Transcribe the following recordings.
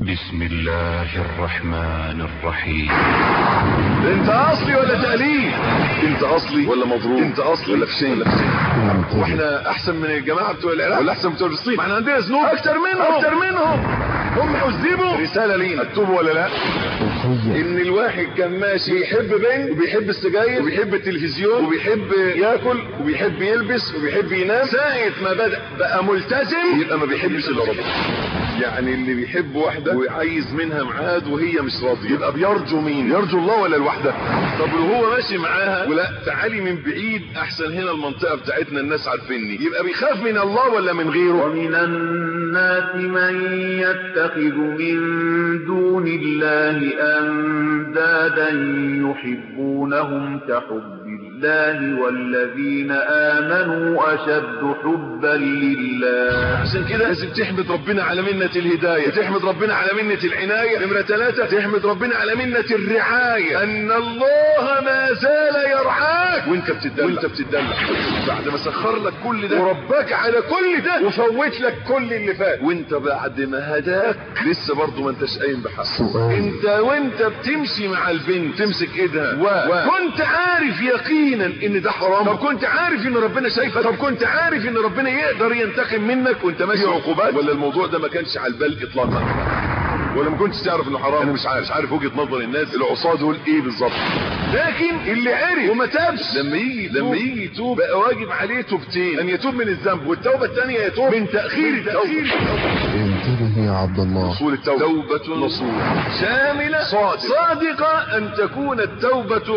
بسم الله الرحمن الرحيم انت اصلي ولا تقليد انت اصلي ولا مضروب انت اصلي ولا فشين واحنا احسن من الجماعه بتوع العراق ولا احسن من بتوع فلسطين ما احنا عندنا ذنوب اكتر منهم اكتر منهم هم عذبوا رساله لينا اكتبوا ولا لا ان الواحد كان ماشي بيحب بنت وبيحب السجاير وبيحب التلفزيون وبيحب ياكل وبيحب يلبس وبيحب ينام ساعه ما بدا بقى ملتزم يبقى ما بيحبش الا ربنا يعني اللي بيحب واحده وعايز منها ميعاد وهي مش راضيه يبقى بيرجو مين يرجو الله ولا الوحده طب لو هو ماشي معاها ولا تعالي من بعيد احسن هنا المنطقه بتاعتنا الناس عارفيني يبقى بيخاف من الله ولا من غيره ومن الناس من يتخذ من دون الله أندادا يحبونهم كحب الله والذين آمنوا أشد حبا لله عشان كده لازم تحمد ربنا على منة الهداية تحمد ربنا على منة العناية نمرة ثلاثة تحمد ربنا على منة الرعاية أن الله ما زال يرعاك وانت بتدلع وانت بتدلع بعد ما سخر لك كل ده ورباك على كل ده وفوت لك كل اللي فات وانت بعد ما هداك لسه برضه ما انتش قايم بحق انت وانت بتمشي مع البنت تمسك ايدها و... كنت عارف يقينا ان ده حرام طب كنت عارف ان ربنا شايفك طب كنت عارف ان ربنا يقدر ينتقم منك وانت ماشي عقوبات ولا الموضوع ده ما كانش على البال اطلاقا ولا ما كنتش تعرف انه حرام انا مش عارف مش عارف وجهه نظر الناس العصاه دول ايه بالظبط لكن اللي عرف وما تابش لما يجي لما يجي يتوب بقى واجب عليه توبتين ان يتوب من الذنب والتوبه الثانيه يتوب من تاخير تاخير انتبه يا عبد الله اصول التوبه توبه نصوح شامله صادقه صادقه ان تكون التوبه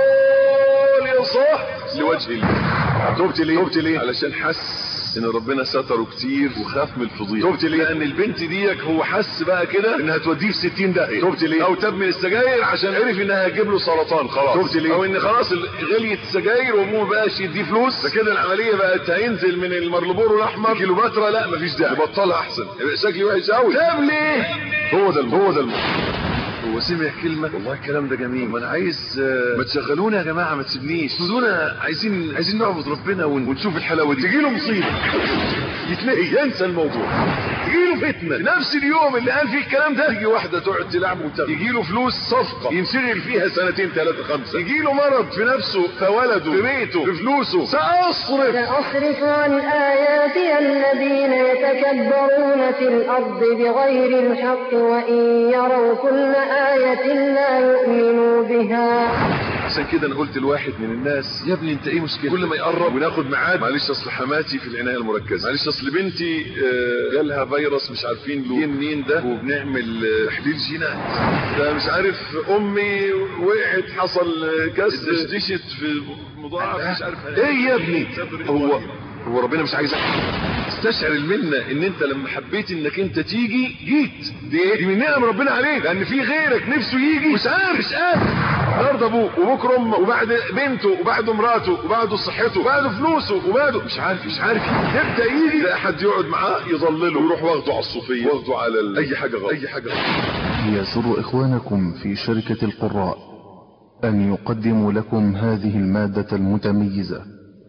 خالصه لوجه الله توبت ليه توبت ليه علشان حس ان ربنا ستره كتير وخاف من الفضيحه توبت ليه لان البنت ديك هو حس بقى كده انها توديه في 60 دقيقه توبت ليه او تاب من السجاير عشان عرف انها هتجيب له سرطان خلاص توبت ليه او ان خلاص غليت السجاير وابوه ما بقاش يديه فلوس فكده العمليه بقت هينزل من المرلبورو الاحمر كيلوباترا لا مفيش داعي يبطلها احسن يبقى شكلي وحش قوي تاب ليه هو ده هو ده هو سمع كلمة والله الكلام ده جميل ما انا عايز آه، ما تشغلونا يا جماعة ما تسيبنيش خدونا عايزين عايزين نعبد ربنا ون- ونشوف الحلاوة دي تجيله مصيبة يتنقي ينسى الموضوع تجيله فتنة في نفس اليوم اللي قال فيه الكلام ده تيجي واحدة تقعد تلعب وتغني يجيله فلوس صفقة ينشغل فيها سنتين ثلاثة خمسة يجيله مرض في نفسه في ولده في بيته في فلوسه سأصرف سأصرف عن آياتي الذين يتكبرون في الأرض بغير الحق وإن يروا كل آية لا يؤمنوا بها عشان كده انا قلت لواحد من الناس يا ابني انت ايه مشكلة كل ما يقرب وناخد ميعاد معلش اصل حماتي في العنايه المركزه معلش اصل بنتي آه، جالها فيروس مش عارفين له جه منين ده وبنعمل آه، تحليل جينات ده مش عارف امي وقعت حصل آه، كسر دشت في مضاعف مش عارف ايه يا ابني هو هو ربنا مش عايزك استشعر المنة ان انت لما حبيت انك انت تيجي جيت دي ايه دي من نعم ربنا عليك لان في غيرك نفسه يجي مش عارف مش قادر النهارده ابوه وبكره امه وبعد بنته وبعده مراته وبعده صحته وبعده فلوسه وبعده مش عارف مش عارف يبدا يجي لا حد يقعد معاه يضلله ويروح واخده على الصوفيه واخده على ال... اي حاجه غلط اي حاجه غلط يسر إخوانكم في شركة القراء أن يقدموا لكم هذه المادة المتميزة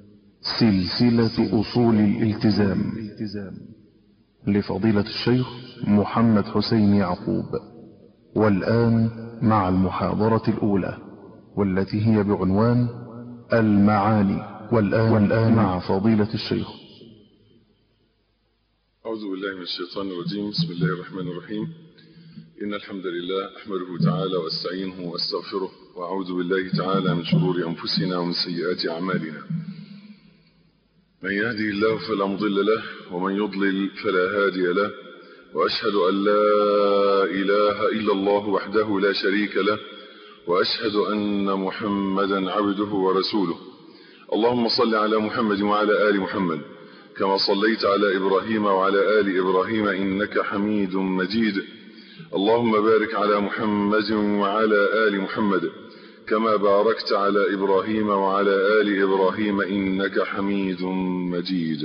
سلسلة أصول الالتزام لفضيلة الشيخ محمد حسين يعقوب والآن مع المحاضرة الأولى والتي هي بعنوان المعاني والآن, والآن مع فضيلة الشيخ أعوذ بالله من الشيطان الرجيم بسم الله الرحمن الرحيم إن الحمد لله أحمده تعالى وأستعينه وأستغفره وأعوذ بالله تعالى من شرور أنفسنا ومن سيئات أعمالنا من يهدي الله فلا مضل له ومن يضلل فلا هادي له وأشهد أن لا إله إلا الله وحده لا شريك له وأشهد أن محمدا عبده ورسوله اللهم صل على محمد وعلى آل محمد كما صليت على إبراهيم وعلى آل إبراهيم إنك حميد مجيد اللهم بارك على محمد وعلى آل محمد كما باركت على إبراهيم وعلى آل إبراهيم إنك حميد مجيد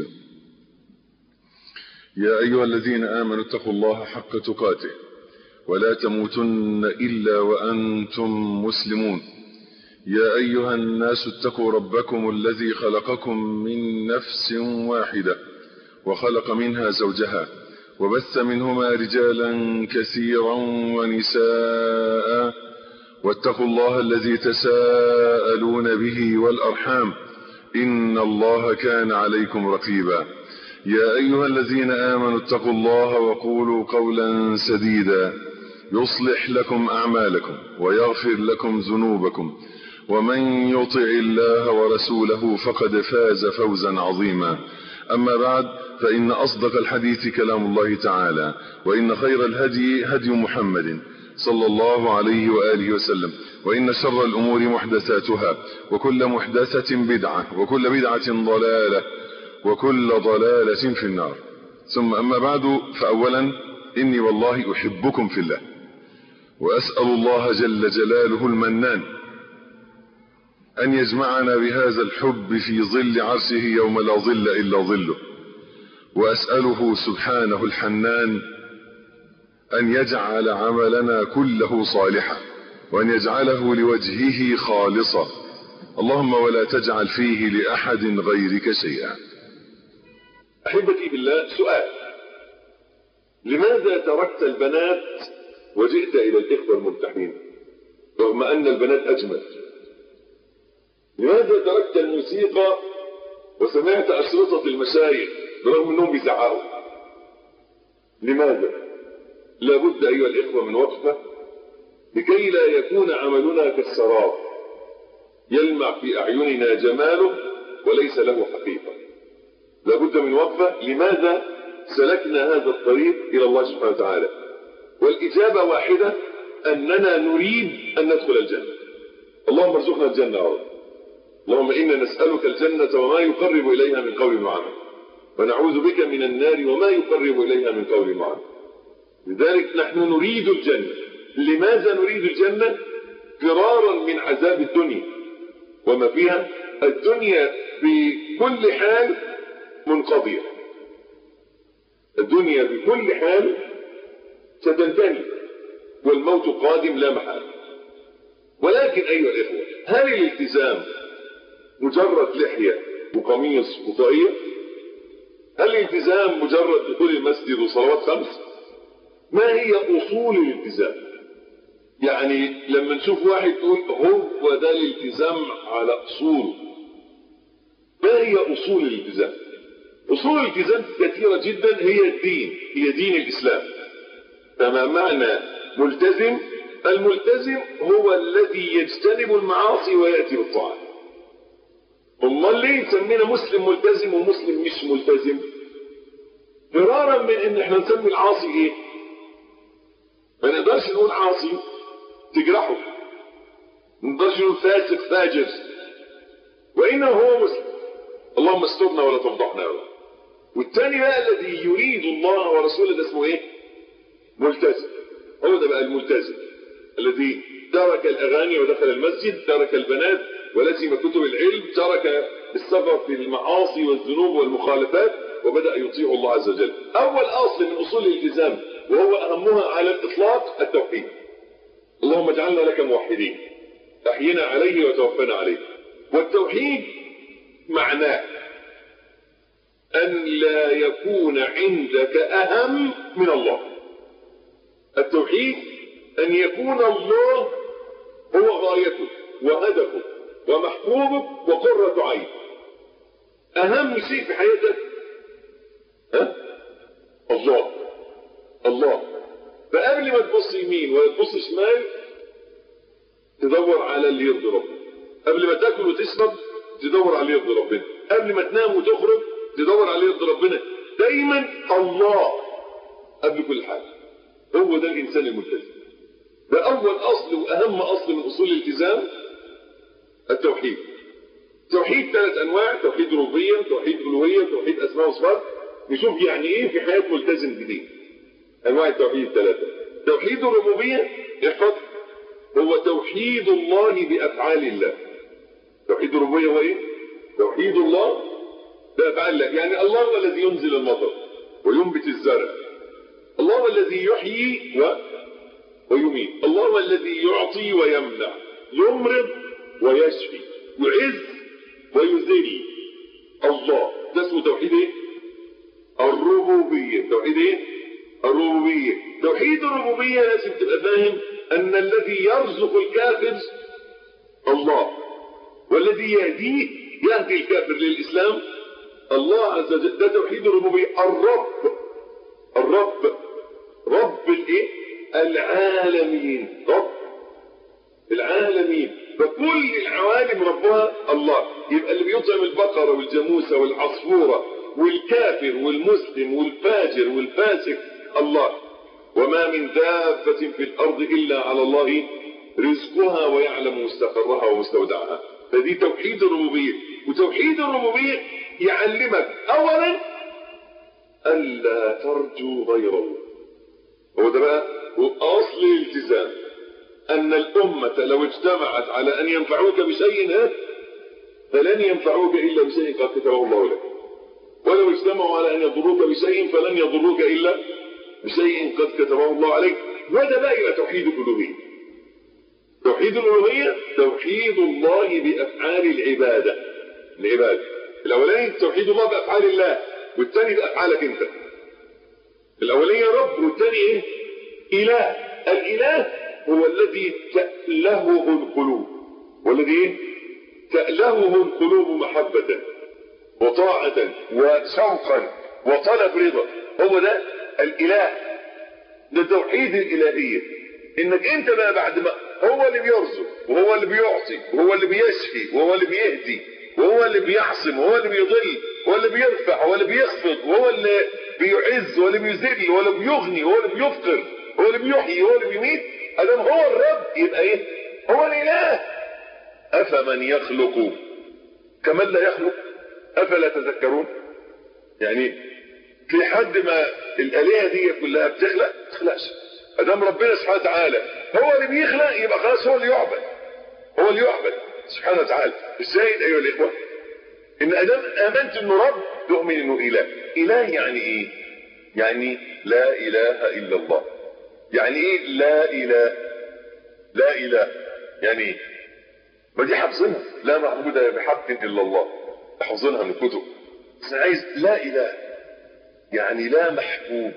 يا أيها الذين آمنوا اتقوا الله حق تقاته ولا تموتن إلا وأنتم مسلمون يا أيها الناس اتقوا ربكم الذي خلقكم من نفس واحدة وخلق منها زوجها وبث منهما رجالا كثيرا ونساء واتقوا الله الذي تساءلون به والأرحام إن الله كان عليكم رقيبا يا أيها الذين آمنوا اتقوا الله وقولوا قولا سديدا يصلح لكم أعمالكم ويغفر لكم ذنوبكم ومن يطع الله ورسوله فقد فاز فوزا عظيما أما بعد فإن أصدق الحديث كلام الله تعالى وإن خير الهدي هدي محمد صلى الله عليه وآله وسلم وإن شر الأمور محدثاتها وكل محدثة بدعة وكل بدعة ضلالة وكل ضلالة في النار ثم أما بعد فأولا إني والله أحبكم في الله وأسأل الله جل جلاله المنان أن يجمعنا بهذا الحب في ظل عرشه يوم لا ظل إلا ظله وأسأله سبحانه الحنان أن يجعل عملنا كله صالحا وأن يجعله لوجهه خالصا اللهم ولا تجعل فيه لأحد غيرك شيئا أحبتي بالله سؤال لماذا تركت البنات وجئت إلى الإخوة الممتحنين رغم أن البنات أجمل لماذا تركت الموسيقى وسمعت أشرطة المشايخ برغم أنهم بيزعقوا لماذا لابد أيها الإخوة من وقفة لكي لا يكون عملنا كالسراب يلمع في أعيننا جماله وليس له حقيقة لابد من وقفة لماذا سلكنا هذا الطريق إلى الله سبحانه وتعالى والإجابة واحدة أننا نريد أن ندخل الجنة اللهم ارزقنا الجنة يا رب اللهم إنا نسألك الجنة وما يقرب إليها من قول وعمل ونعوذ بك من النار وما يقرب إليها من قول وعمل لذلك نحن نريد الجنة لماذا نريد الجنة فرارا من عذاب الدنيا وما فيها الدنيا بكل حال منقضية الدنيا بكل حال ستنتهي والموت قادم لا محالة ولكن أيها الإخوة هل الالتزام مجرد لحية وقميص وطاقية هل الالتزام مجرد دخول المسجد وصلوات خمس ما هي أصول الالتزام يعني لما نشوف واحد يقول هو ده الالتزام على أصوله ما هي أصول الالتزام أصول الالتزام كثيرة جدا هي الدين هي دين الإسلام فما معنى ملتزم الملتزم هو الذي يجتنب المعاصي ويأتي بالطاعات امال ليه سمينا مسلم ملتزم ومسلم مش ملتزم فرارا من ان احنا نسمي العاصي ايه ما نقدرش نقول عاصي تجرحه ما نقدرش نقول فاسق فاجر وانه هو مسلم اللهم استرنا ولا تفضحنا يا رب والثاني بقى الذي يريد الله ورسوله ده اسمه ايه ملتزم هو ده بقى الملتزم الذي ترك الاغاني ودخل المسجد ترك البنات ولزم كتب العلم ترك السفر في المعاصي والذنوب والمخالفات وبدأ يطيع الله عز وجل أول أصل من أصول الالتزام وهو أهمها على الإطلاق التوحيد اللهم اجعلنا لك موحدين أحينا عليه وتوفنا عليه والتوحيد معناه أن لا يكون عندك أهم من الله التوحيد أن يكون الله هو غايتك وهدفك ومحبوبك وقرة عين أهم شيء في حياتك ها؟ الله الله فقبل ما تبص يمين ولا تبص شمال تدور على اللي يرضي ربنا قبل ما تاكل وتشرب تدور على اللي يرضي ربنا قبل ما تنام وتخرج تدور على اللي يرضي ربنا دايما الله قبل كل حاجه هو ده الانسان الملتزم ده اول اصل واهم اصل من اصول الالتزام التوحيد توحيد ثلاث انواع توحيد ربوبيه توحيد الوهيه توحيد اسماء وصفات نشوف يعني ايه في حياه ملتزم جديد انواع التوحيد الثلاثه توحيد الربوبيه احفظ هو توحيد الله بافعال الله توحيد الربوبيه هو ايه توحيد الله بافعال الله يعني الله هو الذي ينزل المطر وينبت الزرع الله هو الذي يحيي و... ويميت الله هو الذي يعطي ويمنع يمرض ويشفي يعز ويذل الله ده اسمه توحيد ايه الربوبيه توحيد ايه الربوبية توحيد الربوبية لازم تبقى فاهم أن الذي يرزق الكافر الله والذي يهديه يهدي الكافر للإسلام الله عز وجل ده توحيد الربوبية الرب الرب رب الايه العالمين رب العالمين فكل العوالم ربها الله يبقى اللي بيطعم البقرة والجاموسة والعصفورة والكافر والمسلم والفاجر والفاسق الله وما من دابة في الأرض إلا على الله رزقها ويعلم مستقرها ومستودعها فدي توحيد الربوبية وتوحيد الربوبية يعلمك أولا ألا ترجو غيره هو ده بقى أصل الالتزام أن الأمة لو اجتمعت على أن ينفعوك بشيء ها فلن ينفعوك إلا بشيء قد كتبه الله لك ولو اجتمعوا على أن يضروك بشيء فلن يضروك إلا بشيء قد كتبه الله عليك وده بقى يبقى توحيد الألوهية توحيد الألوهية توحيد الله بأفعال العبادة العبادة الأولاني توحيد الله بأفعال الله والثاني بأفعالك أنت الأولاني رب والثاني إيه؟ إله الإله هو الذي تألهه القلوب والذي إيه؟ تألهه القلوب محبة وطاعة وشوقا وطلب رضا هو ده الإله ده توحيد الإلهية إنك أنت بقى بعد ما هو اللي بيرزق وهو اللي بيعطي وهو اللي بيشفي وهو اللي بيهدي وهو اللي بيعصم وهو اللي بيضل وهو اللي بيرفع وهو اللي بيخفض وهو اللي بيعز وهو اللي بيذل وهو اللي بيغني وهو اللي بيفقر هو اللي بيحيي وهو اللي بيميت ادام هو الرب يبقى ايه هو الاله افمن يخلق كمن لا يخلق افلا تذكرون يعني في حد ما الالهه دي كلها بتخلق ما تخلقش ادام ربنا سبحانه وتعالى هو اللي بيخلق يبقى خلاص هو اللي يعبد هو اللي يعبد سبحانه وتعالى الشاهد ايها الاخوه ان ادام امنت انه رب تؤمن انه اله اله يعني ايه يعني لا اله الا الله يعني ايه لا اله لا اله يعني ايه ما دي حافظينها لا معبود بحق الا الله حافظينها من الكتب بس انا عايز لا اله يعني لا محبوب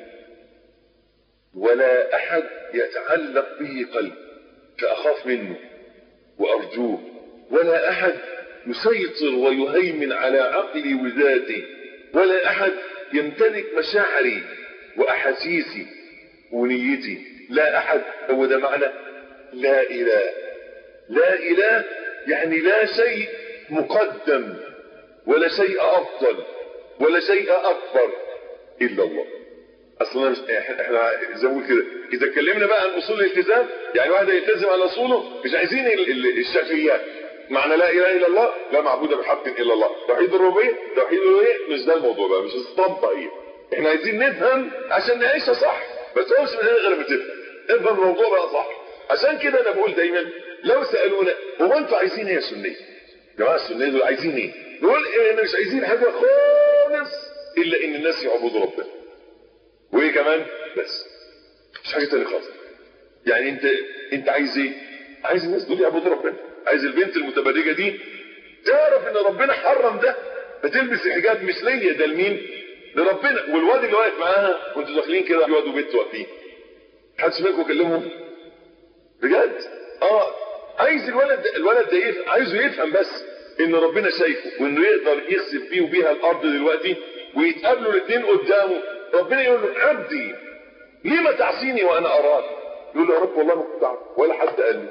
ولا احد يتعلق به قلب فاخاف منه وارجوه ولا احد يسيطر ويهيمن على عقلي وذاتي ولا احد يمتلك مشاعري واحاسيسي ونيتي لا احد هو ده معنى لا اله لا اله يعني لا شيء مقدم ولا شيء افضل ولا شيء اكبر الا الله اصلا احنا زي ما كده اذا اتكلمنا بقى عن اصول الالتزام يعني واحد يلتزم على اصوله مش عايزين الشكليات معنى لا اله الا الله لا معبود بحق الا الله توحيد الربوبيه توحيد الالوهيه مش ده الموضوع بقى مش اسطمبه ايه احنا عايزين نفهم عشان نعيشها صح ما تقولش من هنا غير ما تفهم افهم الموضوع بقى صح عشان كده انا بقول دايما لو سالونا هو انتوا عايزين ايه يا سنيه جماعه السنيه دول عايزين ايه نقول احنا مش عايزين حاجه خالص الا ان الناس يعبدوا ربنا وايه كمان بس مش حاجه تانية خالص يعني انت انت عايز ايه عايز الناس دول يعبدوا ربنا عايز البنت المتبرجه دي تعرف ان ربنا حرم ده بتلبس الحجاب مش ليا ده لمين لربنا والواد اللي واقف معاها كنتوا داخلين كده في واد وبنت واقفين حدش منكم كلمهم بجد اه عايز الولد ده الولد ده يفهم عايزه يفهم بس ان ربنا شايفه وانه يقدر يخسف بيه وبيها الارض دلوقتي ويتقابلوا الاثنين قدامه ربنا يقول له عبدي ليه تعصيني وانا اراك يقول له يا رب والله ما كنت اعرف ولا حد قال لي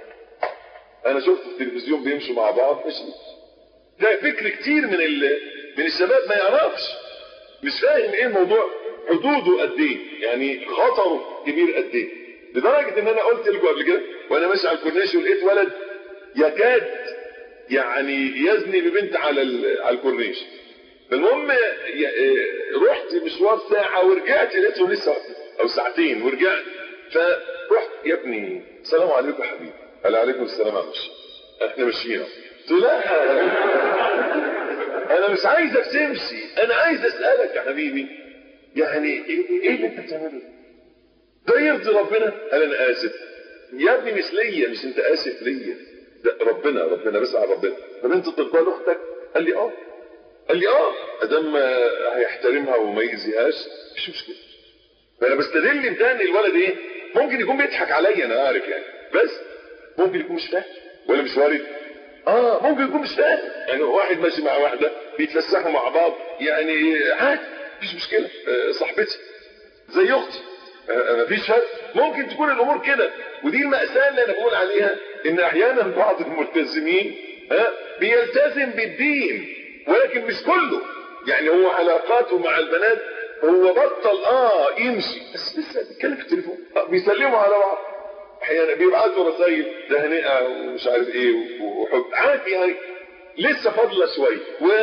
انا شفت التلفزيون بيمشوا مع بعض مش ده فكر كتير من ال... من الشباب ما يعرفش مش فاهم ايه الموضوع حدوده قد ايه يعني خطره كبير قد ايه لدرجه ان انا قلت لكم قبل كده وانا ماشي على الكورنيش ولقيت ولد يكاد يعني يزني ببنت على ال... على الكورنيش المهم رحت مشوار ساعه ورجعت لقيته لسه او ساعتين ورجعت فرحت يا ابني السلام عليكم يا حبيبي قال عليكم السلام عليكم احنا ماشيين قلت له لا انا مش عايزك تمشي انا عايز اسالك يا حبيبي يعني ايه اللي انت بتعمله ده يرضي ربنا قال انا اسف يا ابني مش ليا مش انت اسف ليا ده ربنا ربنا بسأل ربنا طب انت تقبل اختك قال لي اه قال لي اه ادام هيحترمها وما يأذيهاش مش مشكله فانا بستدل بده ان الولد ايه ممكن يكون بيضحك عليا انا عارف يعني بس ممكن يكون مش فاهم ولا مش وارد اه ممكن يكون مش فاهم يعني واحد ماشي مع واحده بيتفسحوا مع بعض يعني عادي مفيش مشكله آه، صاحبتي زي اختي آه، مفيش فرق ممكن تكون الامور كده ودي المأساة اللي انا بقول عليها ان احيانا بعض الملتزمين ها بيلتزم بالدين ولكن مش كله يعني هو علاقاته مع البنات هو بطل اه يمشي بس لسه بيتكلم في التليفون آه بيسلموا على بعض احيانا بيبعتوا رسائل تهنئه ومش عارف ايه وحب عادي يعني لسه فاضله شويه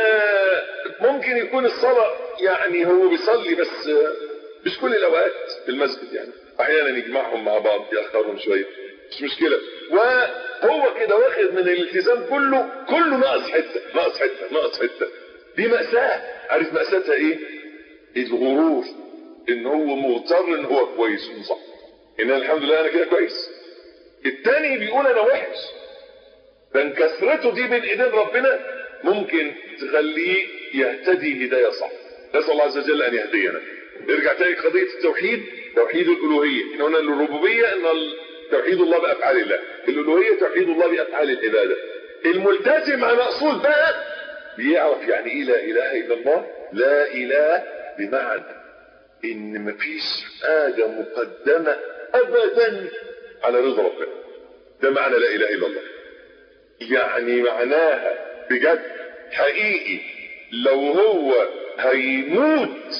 وممكن يكون الصلاه يعني هو بيصلي بس آه، مش كل الاوقات في المسجد يعني احيانا يجمعهم مع بعض ياخرهم شويه مش مشكله وهو كده واخد من الالتزام كله كله ناقص حته ناقص حته ناقص حته دي مأساة عارف مأساتها ايه الغرور ان هو مغتر ان هو كويس وصح ان الحمد لله انا كده كويس التاني بيقول انا وحش فان كثرته دي بين ايدين ربنا ممكن تخليه يهتدي هدايه صح نسال الله عز وجل ان يهدينا نرجع تاني قضيه التوحيد توحيد الالوهيه احنا قلنا الربوبيه ان توحيد الله بافعال الله الالوهيه توحيد الله بافعال العباده الملتزم على اصول بقى بيعرف يعني ايه لا اله الا الله لا اله بمعنى ان مفيش حاجه مقدمه ابدا على رضا ربنا ده معنى لا اله الا الله يعني معناها بجد حقيقي لو هو هيموت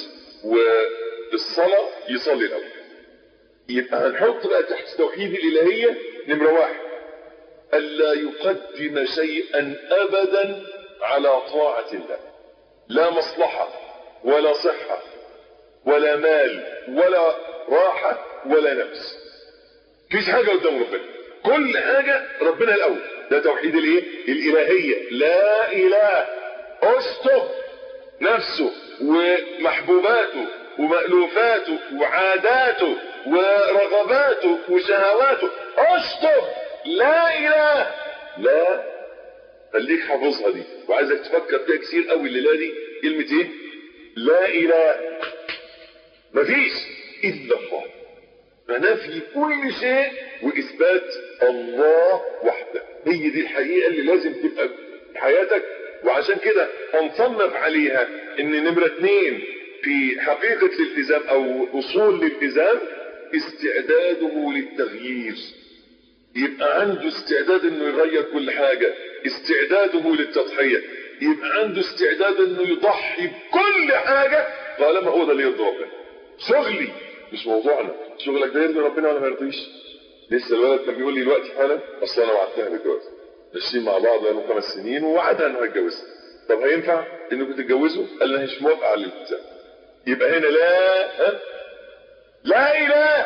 والصلاة يصلي الأول يبقى هنحط بقى تحت توحيد الإلهية نمرة واحد ألا يقدم شيئا أبدا على طاعة الله لا مصلحة ولا صحة ولا مال ولا راحة ولا نفس مفيش حاجة قدام ربنا كل حاجة ربنا الأول ده توحيد الايه الإلهية لا إله اشطب نفسه ومحبوباته ومألوفاته وعاداته ورغباته وشهواته اشطب لا إله لا خليك حافظها دي وعايزك تفكر فيها كتير قوي الليله دي كلمه ايه لا اله مفيش الا الله فنفي كل شيء واثبات الله وحده هي دي الحقيقه اللي لازم تبقى في حياتك وعشان كده هنصنف عليها ان نمره اثنين في حقيقه الالتزام او اصول الالتزام استعداده للتغيير يبقى عنده استعداد انه يغير كل حاجة استعداده للتضحية يبقى عنده استعداد انه يضحي بكل حاجة طالما هو ده اللي يرضي ربنا شغلي مش موضوعنا شغلك ده يرضي ربنا ولا ما يرضيش لسه الولد كان بيقول لي دلوقتي حالا اصل انا وعدتها بالجواز ماشيين مع بعض بقالهم خمس سنين ووعدها انه هيتجوزها طب هينفع انكم تتجوزوا؟ قال لي انا مش موافقه على الالتزام يبقى هنا لا ها؟ لا اله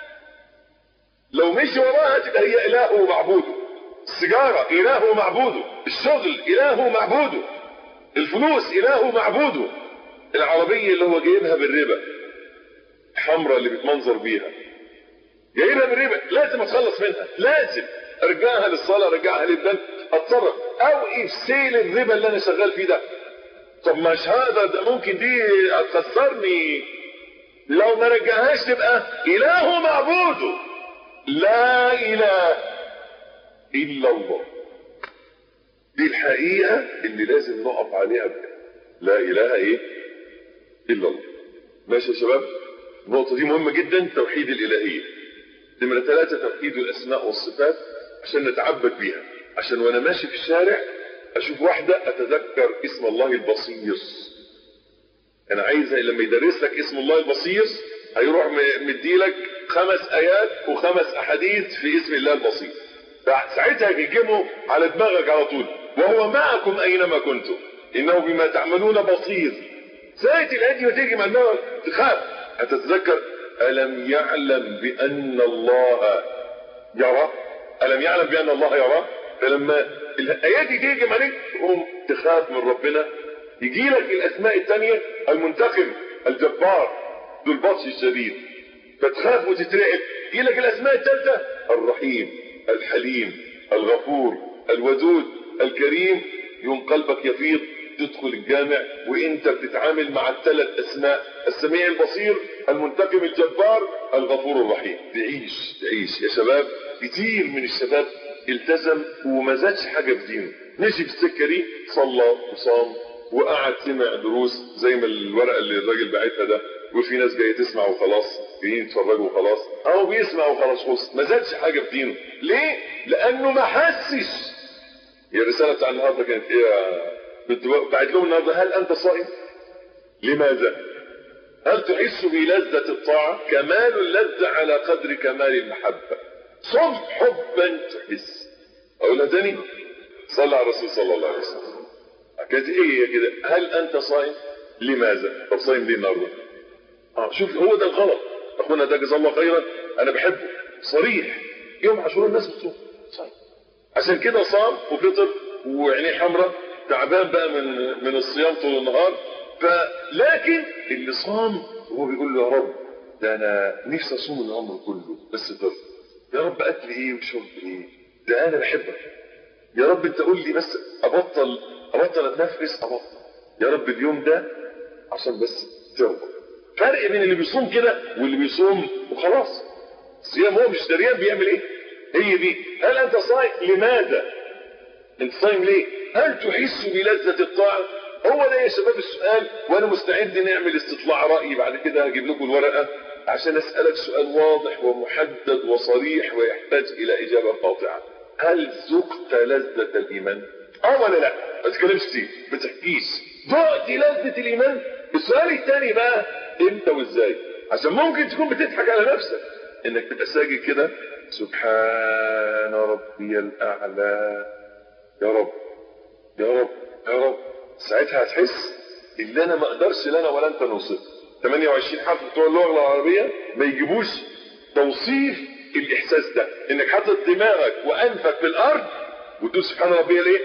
لو مشي وراها تبقى هي إله ومعبوده السيجارة إله ومعبوده الشغل إله ومعبوده الفلوس إله ومعبوده العربية اللي هو جايبها بالربا الحمراء اللي بيتمنظر بيها جايبها بالربا لازم اتخلص منها لازم ارجعها للصلاة ارجعها للبنك اتصرف اوقف سيل الربا اللي انا شغال فيه ده طب مش هذا ده ممكن دي هتخسرني لو ما رجعهاش تبقى اله معبوده لا اله الا الله دي الحقيقة اللي لازم نقف عليها بجد لا اله ايه الا الله ماشي يا شباب النقطة دي مهمة جدا توحيد الالهية نمرة ثلاثة توحيد الاسماء والصفات عشان نتعبد بيها عشان وانا ماشي في الشارع اشوف واحدة اتذكر اسم الله البصير انا عايز لما يدرس لك اسم الله البصير هيروح مديلك خمس ايات وخمس احاديث في اسم الله البصير ساعتها يهجموا على دماغك على طول وهو معكم اينما كنتم انه بما تعملون بصير ساعة الايات دي تيجي مع دماغك تخاف هتتذكر الم يعلم بان الله يرى الم يعلم بان الله يرى فلما الايات دي تيجي عليك تقوم تخاف من ربنا يجي لك الاسماء الثانيه المنتقم الجبار ذو البطش الشديد فتخاف وتترعب يجي لك الاسماء الثالثه الرحيم الحليم الغفور الودود الكريم يوم قلبك يفيض تدخل الجامع وانت بتتعامل مع الثلاث اسماء السميع البصير المنتقم الجبار الغفور الرحيم تعيش تعيش يا شباب كتير من الشباب التزم وما زادش حاجه في دينه مشي في السكه دي صلى وصام وقعد سمع دروس زي ما الورقه اللي الراجل باعتها ده وفي ناس جايه تسمع وخلاص جايين يتفرجوا وخلاص او بيسمع وخلاص خلص ما زادش حاجه في دينه ليه؟ لانه ما حسش هي الرساله بتاع النهارده كانت ايه يا بنت بعت لهم النهارده هل انت صائم؟ لماذا؟ هل تحس بلذة الطاعة؟ كمال اللذة على قدر كمال المحبة. صم حبا تحس. أقولها تاني؟ صلى على الرسول صلى الله عليه وسلم. كانت ايه هي كده؟ هل أنت صائم؟ لماذا؟ طب صايم ليه النهارده؟ اه شوف هو ده الغلط. أخونا ده جزاه الله خيرا أنا بحبه. صريح. يوم عاشوراء الناس بتصوم. صايم. عشان كده صام وفطر وعينيه حمراء تعبان بقى من من الصيام طول النهار فلكن اللي صام هو بيقول له يا رب ده انا نفسي اصوم العمر كله بس ضر يا رب اكل ايه وشرب ايه ده انا بحبك يا رب انت قول لي بس ابطل ابطل اتنفس ابطل يا رب اليوم ده عشان بس ترضى فرق بين اللي بيصوم كده واللي بيصوم وخلاص الصيام هو مش دريان بيعمل ايه هي دي هل انت صايم لماذا انت صايم ليه هل تحس بلذة الطاعة هو ده يا شباب السؤال وانا مستعد نعمل استطلاع رأي بعد كده هجيب لكم الورقة عشان اسألك سؤال واضح ومحدد وصريح ويحتاج الى اجابة قاطعة هل ذقت لذة الايمان اه ولا لا ما تتكلمش كتير ما تحكيش ذقت لذة الايمان السؤال الثاني بقى امتى وازاي عشان ممكن تكون بتضحك على نفسك انك تبقى ساجد كده سبحان ربي الاعلى يا رب يا رب يا رب ساعتها هتحس اللي انا ما اقدرش لا انا ولا انت نوصف 28 حرف بتوع اللغه العربيه ما يجيبوش توصيف الاحساس ده انك حاطط دماغك وانفك في الارض وتقول سبحان ربي الايه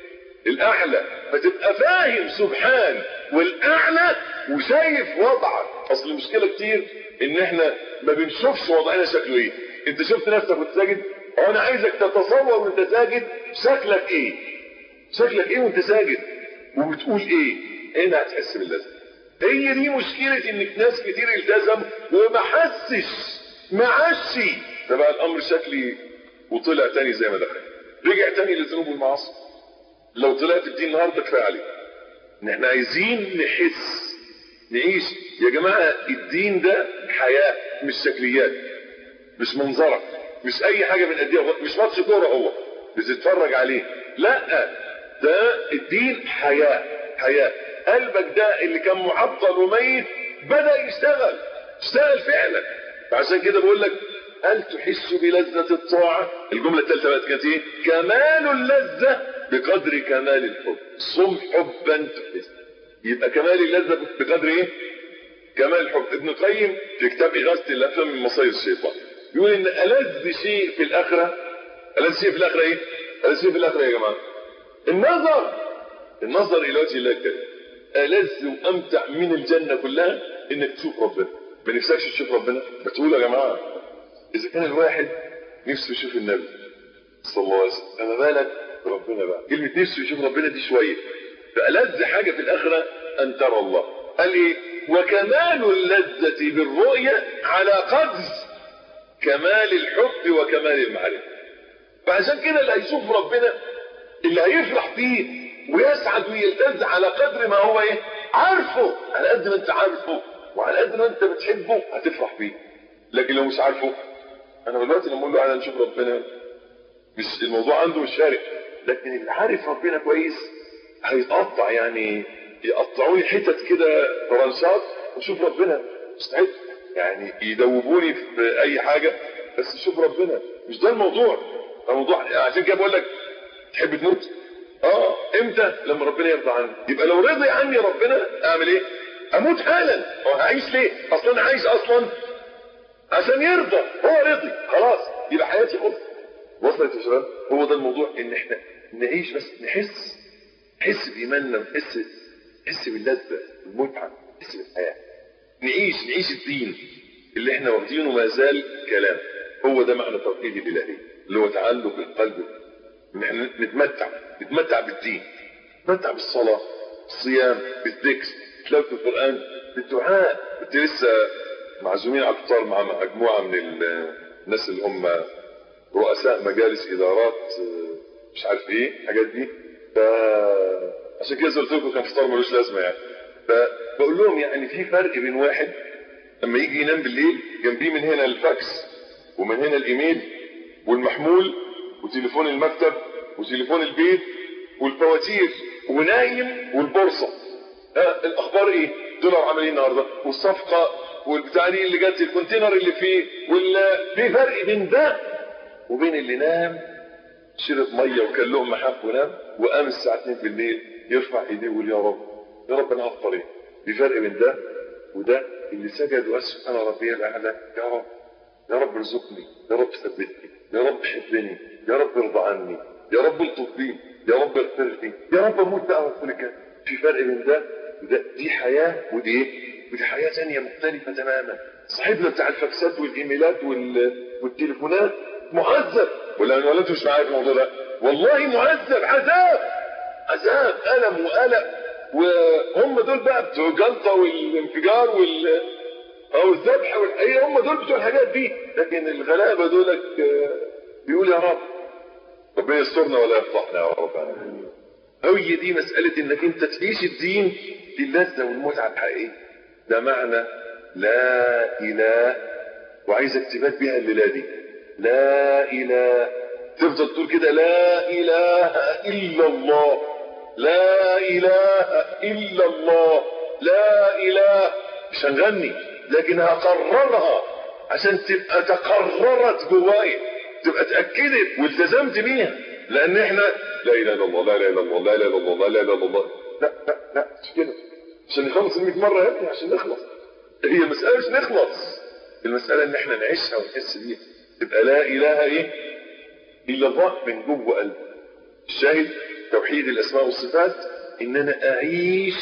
الاعلى فتبقى فاهم سبحان والاعلى وشايف وضعك اصل المشكله كتير ان احنا ما بنشوفش وضعنا شكله ايه انت شفت نفسك وانت ساجد انا عايزك تتصور وانت ساجد شكلك ايه شكلك ايه وانت ساجد وبتقول ايه هنا هتحس باللذة هي دي مشكلة انك ناس كتير التزم وما حسش ما عش فبقى الامر شكلي وطلع تاني زي ما دخل رجع تاني للذنوب والمعاصي لو طلعت الدين النهارده كفايه عليك ان احنا عايزين نحس نعيش يا جماعه الدين ده حياه مش شكليات مش منظرك مش اي حاجه بنأديها مش ماتش كوره هو بتتفرج عليه لا ده الدين حياه حياه قلبك ده اللي كان معطل وميت بدا يشتغل اشتغل فعلا فعشان كده بقول لك هل تحس بلذة الطاعة الجملة الثالثة بقت كانت ايه كمال اللذة بقدر كمال الحب صم حبا تحس يبقى كمال اللذة بقدر ايه كمال الحب ابن القيم في كتاب إغاثة الأفلام من مصاير الشيطان يقول ان ألذ شيء في الآخرة ألذ شيء في الآخرة ايه ألذ شيء في الآخرة يا جماعة النظر النظر إلى وجه الله كده ألذ وأمتع من الجنة كلها إنك تشوف ربنا ما نفسكش تشوف ربنا بتقول يا جماعة إذا كان الواحد نفسه يشوف النبي صلى الله عليه وسلم فما بالك بربنا بقى كلمة نفسه يشوف ربنا دي شوية فألذ حاجة في الآخرة أن ترى الله قال إيه وكمال اللذة بالرؤية على قدر كمال الحب وكمال المعرفة فعشان كده اللي هيشوف ربنا اللي هيفرح فيه ويسعد ويلتز على قدر ما هو ايه عارفه على قد ما انت عارفه وعلى قد ما انت بتحبه هتفرح فيه لكن لو مش عارفه انا دلوقتي لما اقول له انا نشوف ربنا مش الموضوع عنده مش فارق لكن اللي عارف ربنا كويس هيتقطع يعني يقطعوني حتت كده فرنشات وشوف ربنا مستعد يعني يدوبوني في اي حاجه بس شوف ربنا مش ده الموضوع الموضوع عشان كده بقول لك تحب تموت اه امتى لما ربنا يرضى عني يبقى لو رضي عني ربنا اعمل ايه اموت حالا هو هعيش ليه اصلا انا عايش اصلا عشان يرضى هو رضي خلاص يبقى حياتي خلصت وصلت يا شباب هو ده الموضوع ان احنا نعيش بس نحس نحس بايماننا نحس نحس باللذه المتعه نحس بالحياه نعيش نعيش الدين اللي احنا واخدينه ما زال كلام هو ده معنى التوحيد الالهي اللي هو تعلق القلب ان احنا نتمتع نتمتع بالدين نتمتع بالصلاه بالصيام بالذكر تلاوه القران بالدعاء كنت لسه معزومين على الفطار مع مجموعه من ال- الناس اللي هم رؤساء مجالس ادارات آه، مش عارف ايه الحاجات دي ف عشان كده زي ما قلت لكم كان فطار ملوش لازمه يعني فبقول لهم يعني في فرق بين واحد لما يجي ينام بالليل جنبيه من هنا الفاكس ومن هنا الايميل والمحمول وتليفون المكتب وتليفون البيت والفواتير ونايم والبورصه ها الاخبار ايه دولار عمل ايه النهارده والصفقه والبتاع دي اللي جت الكونتينر اللي فيه ولا في فرق بين ده وبين اللي نام شرب ميه وكان لقمه حف ونام وقام الساعه 2 بالليل يرفع ايديه ويقول يا رب يا رب انا هفطر ايه في فرق بين ده وده اللي سجد وقال سبحان ربي الاعلى يا رب يا رب ارزقني يا رب ثبتني يا رب حبني يا رب ارضى عني يا رب الطف بي يا رب اغفر لي يا رب اموت دعوه لك في فرق بين ده وده دي حياه ودي ايه ودي حياه ثانيه مختلفه تماما صاحبنا بتاع الفاكسات والايميلات وال... والتليفونات معذب ولا ولا انتوا مش معايا في الموضوع ده والله معذب عذاب عذاب الم وقلق وهم دول بقى بتوع الجلطه والانفجار وال او الذبح والحقيقه هم دول بتوع الحاجات دي لكن الغلابه دولك آه، بيقول يا رب ربنا يسترنا ولا يفضحنا يا رب العالمين. هي دي مسألة انك انت تعيش الدين دي اللذة والمتعة الحقيقية ده معنى لا اله وعايزك تبات بيها الليلة دي لا اله تفضل تقول كده لا اله الا الله لا اله الا الله لا اله مش هنغني لكن هقررها عشان تبقى تقررت جوايا تبقى اتاكدت والتزمت بيها لان احنا لا اله الا الله لا اله الا الله لا اله الا الله لا اله الا الله لا لا لا مش كده عشان نخلص ال 100 مره يا ابني عشان نخلص هي مساله مش نخلص المساله ان احنا نعيشها ونحس بيها تبقى لا اله ايه الا الله من جوه قلبي الشاهد توحيد الاسماء والصفات ان انا اعيش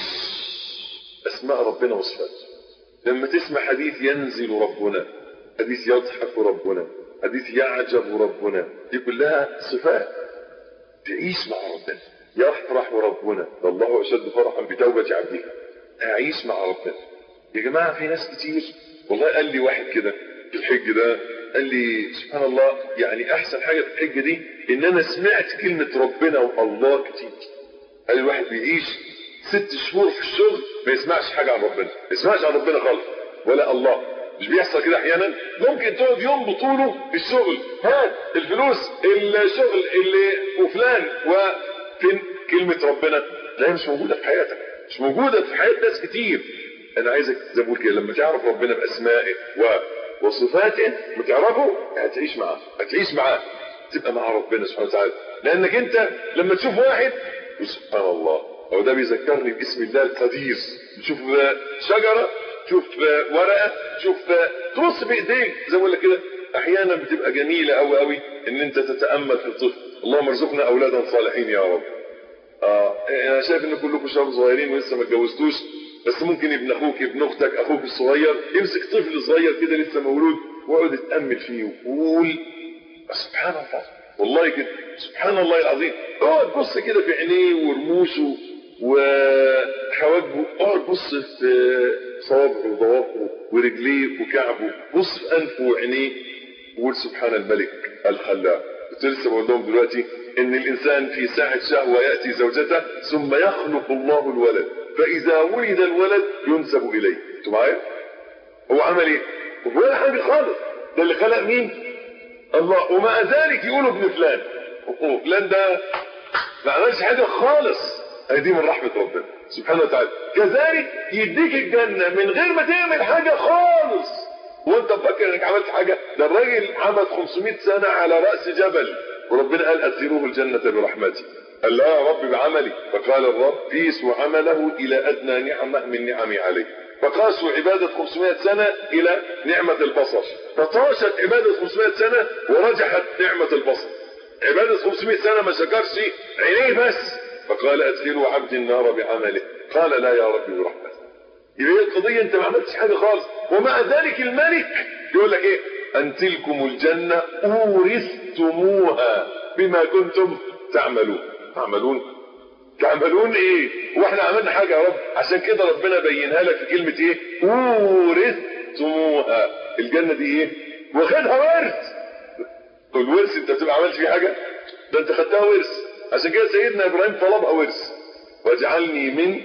اسماء ربنا وصفاته لما تسمع حديث ينزل ربنا حديث يضحك ربنا حديث يعجب ربنا دي كلها صفات تعيش مع ربنا يفرح ربنا ده الله اشد فرحا بتوبه عبده اعيش مع ربنا يا جماعه في ناس كتير والله قال لي واحد كده في الحج ده قال لي سبحان الله يعني احسن حاجه في الحج دي ان انا سمعت كلمه ربنا والله كتير قال لي الواحد بيعيش ست شهور في الشغل ما يسمعش حاجه عن ربنا ما يسمعش عن ربنا خالص ولا الله مش بيحصل كده احيانا ممكن تقعد يوم بطوله في الشغل هات الفلوس الشغل اللي وفلان وفين كلمه ربنا لا مش موجوده في حياتك مش موجوده في حياه ناس كتير انا عايزك زي ما بقول كده لما تعرف ربنا باسمائه و وصفاته وتعرفه هتعيش معاه هتعيش معاه تبقى مع ربنا سبحانه وتعالى لانك انت لما تشوف واحد سبحان الله هو ده بيذكرني باسم الله القدير تشوف شجره تشوف ورقه تشوف تبص بايديك زي ما بقول لك كده احيانا بتبقى جميله قوي قوي ان انت تتامل في الطفل اللهم ارزقنا اولادا صالحين يا رب اه انا شايف ان كلكم شباب صغيرين ولسه ما اتجوزتوش بس ممكن ابن اخوك ابن اختك اخوك الصغير يمسك طفل صغير كده لسه مولود واقعد اتامل فيه وقول سبحان الله والله كده سبحان الله العظيم اقعد بص كده في عينيه ورموشه وحواجبه اقعد بص في صوابعه وضوافره ورجليه وكعبه بص في انفه وعينيه وقول سبحان الملك الخلاق كنت لسه بقول لهم دلوقتي ان الانسان في ساعه شهوه ياتي زوجته ثم يخلق الله الولد فاذا ولد الولد ينسب اليه انتوا معايا هو عمل ايه ولا حاجه خالص ده اللي خلق مين الله ومع ذلك يقولوا ابن فلان فلان ده ما عملش حاجه خالص هي دي من رحمه ربنا سبحانه وتعالى كذلك يديك الجنه من غير ما تعمل حاجه خالص وانت مفكر انك عملت حاجه ده الراجل عمل 500 سنه على راس جبل وربنا قال ادخلوه الجنه برحمتي قال لا يا رب بعملي فقال الرب قيسوا عمله الى ادنى نعمه من نعمي عليه فقاسوا عبادة 500 سنة إلى نعمة البصر فطاشت عبادة 500 سنة ورجحت نعمة البصر عبادة 500 سنة ما شكرش عينيه بس فقال أدخلوا عبد النار بعمله قال لا يا ربي برحمتك يبقى هي القضية أنت ما عملتش حاجة خالص ومع ذلك الملك يقول لك إيه أن تلكم الجنة أورثتموها بما كنتم تعملون تعملون تعملون ايه واحنا عملنا حاجه يا رب عشان كده ربنا بينها لك في كلمه ايه اورثتموها الجنه دي ايه واخدها ورث والورث انت بتبقى عملت فيه حاجه ده انت خدتها ورث عشان كده سيدنا ابراهيم طلبها ورث واجعلني من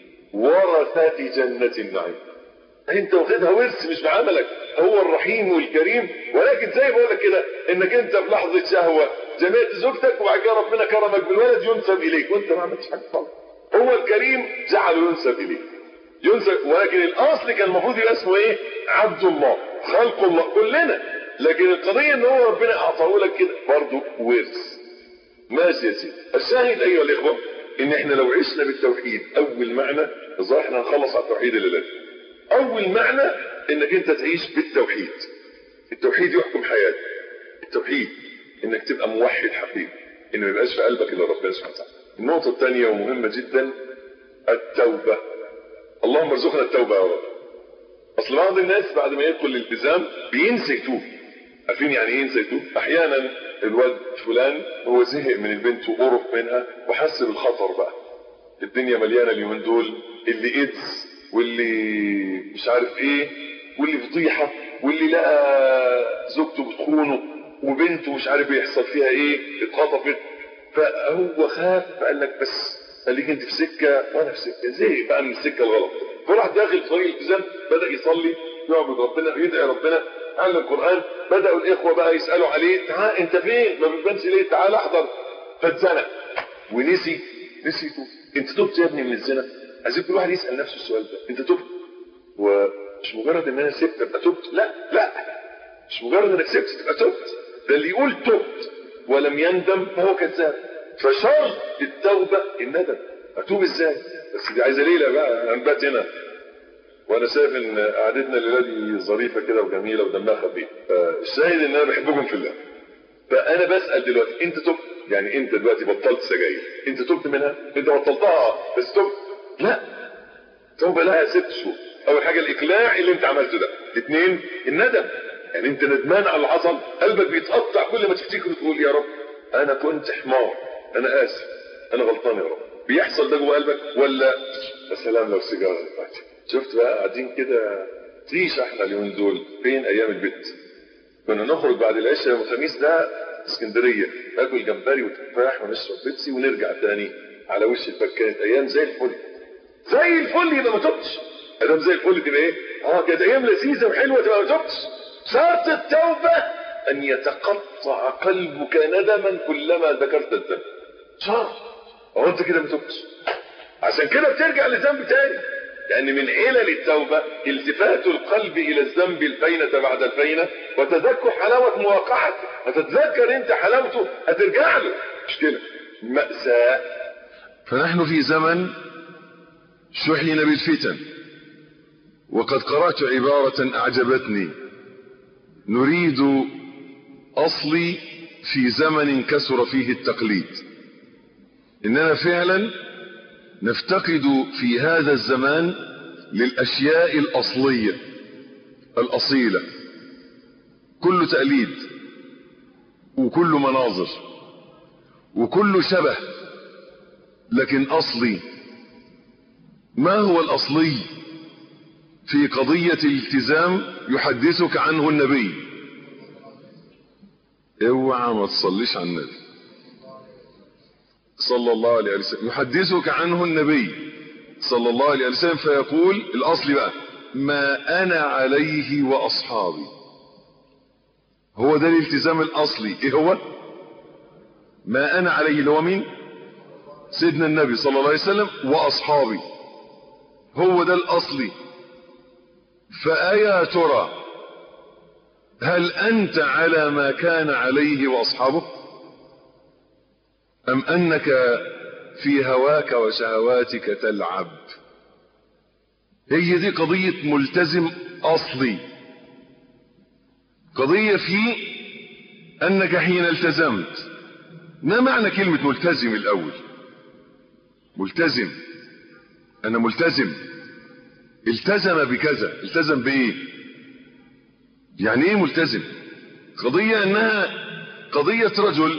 ورثة جنة النعيم انت واخدها ورث مش بعملك هو الرحيم والكريم ولكن زي ما بقول لك كده انك انت في لحظه شهوه جمعت زوجتك وبعد كده ربنا كرمك بالولد ينسب اليك وانت ما عملتش حاجه خالص هو الكريم جعله ينسب اليك ينسب ولكن الاصل كان المفروض يبقى اسمه ايه عبد الله خلق الله كلنا لكن القضيه ان هو ربنا اعطاه لك كده برضه ورث ماشي يا سيدي الشاهد ايها الاخوه ان احنا لو عشنا بالتوحيد اول معنى الظاهر احنا هنخلص على التوحيد اللي لازم اول معنى انك انت تعيش بالتوحيد التوحيد يحكم حياتك التوحيد انك تبقى موحد حقيقي ان ما يبقاش في قلبك الا ربنا سبحانه وتعالى النقطه الثانيه ومهمه جدا التوبه اللهم ارزقنا التوبه يا رب اصل بعض الناس بعد ما يدخل الالتزام بينسى يتوب عارفين يعني ايه ينسى يتوب احيانا الواد فلان هو زهق من البنت وقرف منها وحس بالخطر بقى الدنيا مليانه اليومين دول اللي ايدز واللي مش عارف ايه واللي فضيحه واللي لقى زوجته بتخونه وبنته مش عارف يحصل فيها ايه اتخطفت فهو خاف فقال لك بس قال لك انت في سكه وانا في سكه زي بقى من السكه الغلط فراح داخل طريق الالتزام بدا يصلي يعبد ربنا يدعي ربنا علم القران بداوا الاخوه بقى يسالوا عليه تعال انت فين ما بتبانش ليه تعال احضر فاتزنق ونسي نسي يتوب انت تبت يا ابني من الزنا عايزين كل واحد يسال نفسه السؤال ده انت تبت ومش مجرد ان انا سبت ابقى تبت لا لا مش مجرد انك سبت تبقى تبت ده اللي يقول تبت ولم يندم فهو كذاب فشرط التوبه الندم اتوب ازاي بس دي عايزه ليله بقى هنبات هنا وانا شايف ان قعدتنا الليله دي ظريفه كده وجميله ودمها خفيف الشاهد ان انا بحبكم في الله فانا بسال دلوقتي انت تبت يعني انت دلوقتي بطلت سجاير انت تبت منها انت بطلتها بس تبت لا توبه لها ست شهور اول حاجه الاقلاع اللي انت عملته ده اثنين الندم يعني انت ندمان على اللي حصل قلبك بيتقطع كل ما تفتكر تقول يا رب انا كنت حمار انا اسف انا غلطان يا رب بيحصل ده جوه قلبك ولا يا سلام لو سيجاره دلوقتي شفت بقى قاعدين كده تريش احنا اليومين دول فين ايام البيت كنا نخرج بعد العشاء يوم الخميس ده اسكندريه ناكل جمبري وتفاح ونشرب بيبسي ونرجع تاني على وش الباب كانت ايام زي الفل زي الفل يبقى ما تبتش ادام زي الفل تبقى ايه؟ اه كانت ايام لذيذه وحلوه تبقى ما تبتش شرط التوبه ان يتقطع قلبك ندما كلما ذكرت الذنب شرط هو انت كده ما تبتش عشان كده بترجع للذنب تاني لأن من علل التوبة التفات القلب إلى الذنب الفينة بعد الفينة وتذكر حلاوة مواقعته هتتذكر أنت حلاوته هترجع له مش كده مأساة فنحن في زمن شحن بالفتن وقد قرأت عبارة أعجبتني نريد أصلي في زمن كثر فيه التقليد إننا فعلا نفتقد في هذا الزمان للأشياء الأصلية الأصيلة كل تقليد وكل مناظر وكل شبه لكن أصلي ما هو الأصلي في قضية الالتزام يحدثك عنه النبي اوعى ما تصليش على النبي صلى الله عليه وسلم يحدثك عنه النبي صلى الله عليه وسلم فيقول الاصل بقى ما انا عليه واصحابي هو ده الالتزام الاصلي ايه هو ما انا عليه اللي هو مين سيدنا النبي صلى الله عليه وسلم واصحابي هو ده الاصلي فايا ترى هل انت على ما كان عليه واصحابه أم أنك في هواك وشهواتك تلعب هي دي قضية ملتزم أصلي قضية في أنك حين التزمت ما معنى كلمة ملتزم الأول ملتزم أنا ملتزم التزم بكذا التزم بإيه يعني إيه ملتزم قضية أنها قضية رجل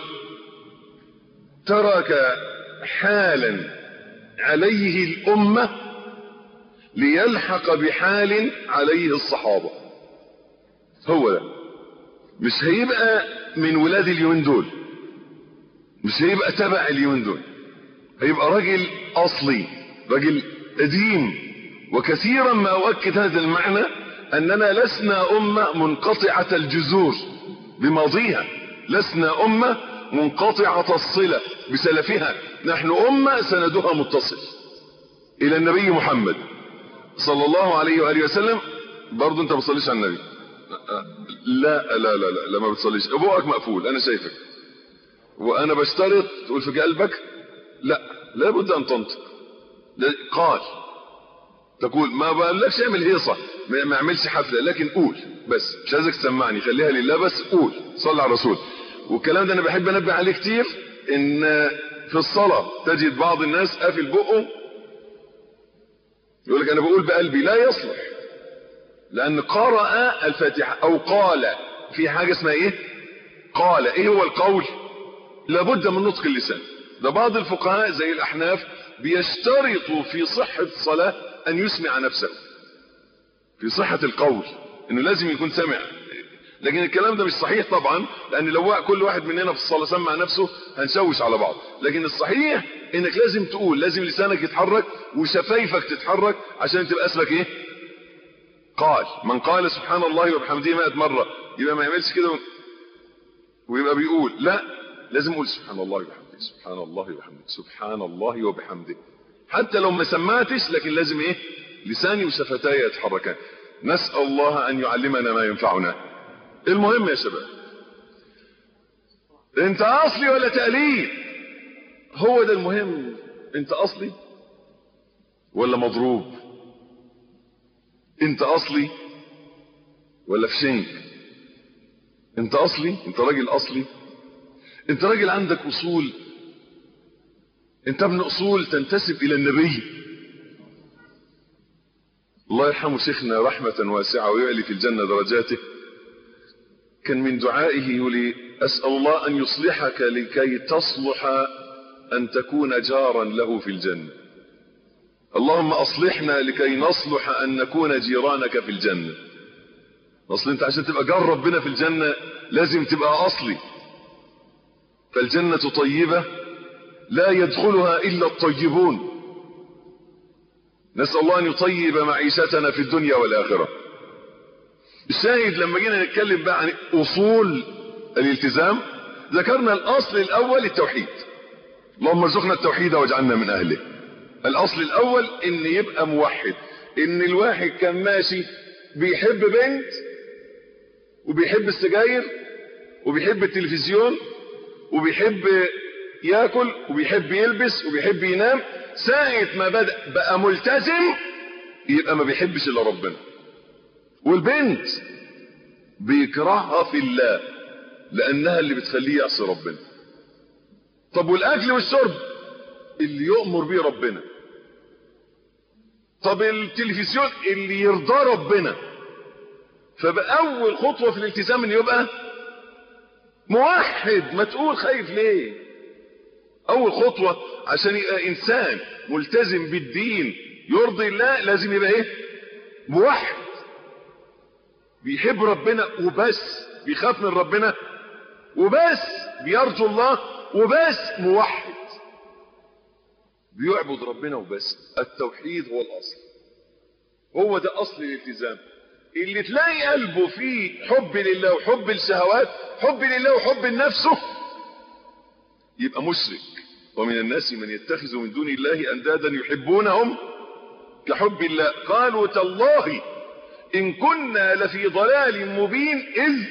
ترك حالا عليه الأمة ليلحق بحال عليه الصحابة هو ده مش هيبقى من ولاد اليومين دول مش هيبقى تبع اليومين دول هيبقى راجل اصلي راجل قديم وكثيرا ما اؤكد هذا المعنى اننا لسنا امه منقطعه الجذور بماضيها لسنا امه منقطعه الصله بسلفها نحن امه سندها متصل الى النبي محمد صلى الله عليه واله وسلم برضه انت ما بتصليش على النبي لا لا لا لا, لا ما بتصليش ابوك مقفول انا شايفك وانا بشترط تقول في قلبك لا لابد ان تنطق لا- قال تقول ما بقولكش اعمل هيصه ما ما اعملش حفله لكن قول بس مش عايزك تسمعني خليها لله بس قول صلى على الرسول والكلام ده انا بحب انبه عليه كتير ان في الصلاه تجد بعض الناس قافل بقه يقول لك انا بقول بقلبي لا يصلح لان قرأ الفاتحه او قال في حاجه اسمها ايه قال ايه هو القول لابد من نطق اللسان ده بعض الفقهاء زي الاحناف بيشترطوا في صحة الصلاة ان يسمع نفسه في صحة القول انه لازم يكون سمع لكن الكلام ده مش صحيح طبعا لان لو كل واحد مننا في الصلاة سمع نفسه هنشوش على بعض لكن الصحيح انك لازم تقول لازم لسانك يتحرك وشفايفك تتحرك عشان تبقى اسمك ايه قال من قال سبحان الله وبحمده 100 مرة يبقى ما يعملش كده ويبقى بيقول لا لازم اقول سبحان الله وبحمده سبحان الله وبحمده سبحان الله وبحمده حتى لو ما سمعتش لكن لازم ايه لساني وشفتاي يتحركان نسأل الله ان يعلمنا ما ينفعنا المهم يا شباب انت اصلي ولا تقليد هو ده المهم انت اصلي ولا مضروب انت اصلي ولا في شنك انت اصلي انت راجل اصلي انت راجل عندك اصول انت ابن اصول تنتسب الى النبي الله يرحمه شيخنا رحمة واسعة ويعلي في الجنة درجاته كان من دعائه يقول أسأل الله أن يصلحك لكي تصلح أن تكون جارا له في الجنة اللهم أصلحنا لكي نصلح أن نكون جيرانك في الجنة أصل أنت عشان تبقى جار ربنا في الجنة لازم تبقى أصلي فالجنة طيبة لا يدخلها إلا الطيبون نسأل الله أن يطيب معيشتنا في الدنيا والآخرة الشاهد لما جينا نتكلم بقى عن أصول الالتزام ذكرنا الأصل الأول التوحيد اللهم ارزقنا التوحيد واجعلنا من أهله الأصل الأول إن يبقى موحد إن الواحد كان ماشي بيحب بنت وبيحب السجاير وبيحب التلفزيون وبيحب ياكل وبيحب يلبس وبيحب ينام ساعة ما بدأ بقى ملتزم يبقى ما بيحبش الا ربنا والبنت بيكرهها في الله لانها اللي بتخليه يعصي ربنا طب والاكل والشرب اللي يؤمر بيه ربنا طب التلفزيون اللي يرضى ربنا فبقى اول خطوه في الالتزام ان يبقى موحد ما تقول خايف ليه اول خطوة عشان يبقى انسان ملتزم بالدين يرضي الله لازم يبقى ايه موحد بيحب ربنا وبس بيخاف من ربنا وبس بيرجو الله وبس موحد بيعبد ربنا وبس التوحيد هو الاصل هو ده اصل الالتزام اللي تلاقي قلبه فيه حب لله وحب الشهوات حب لله وحب لنفسه يبقى مشرك ومن الناس من يتخذ من دون الله اندادا يحبونهم كحب الله قالوا تالله ان كنا لفي ضلال مبين اذ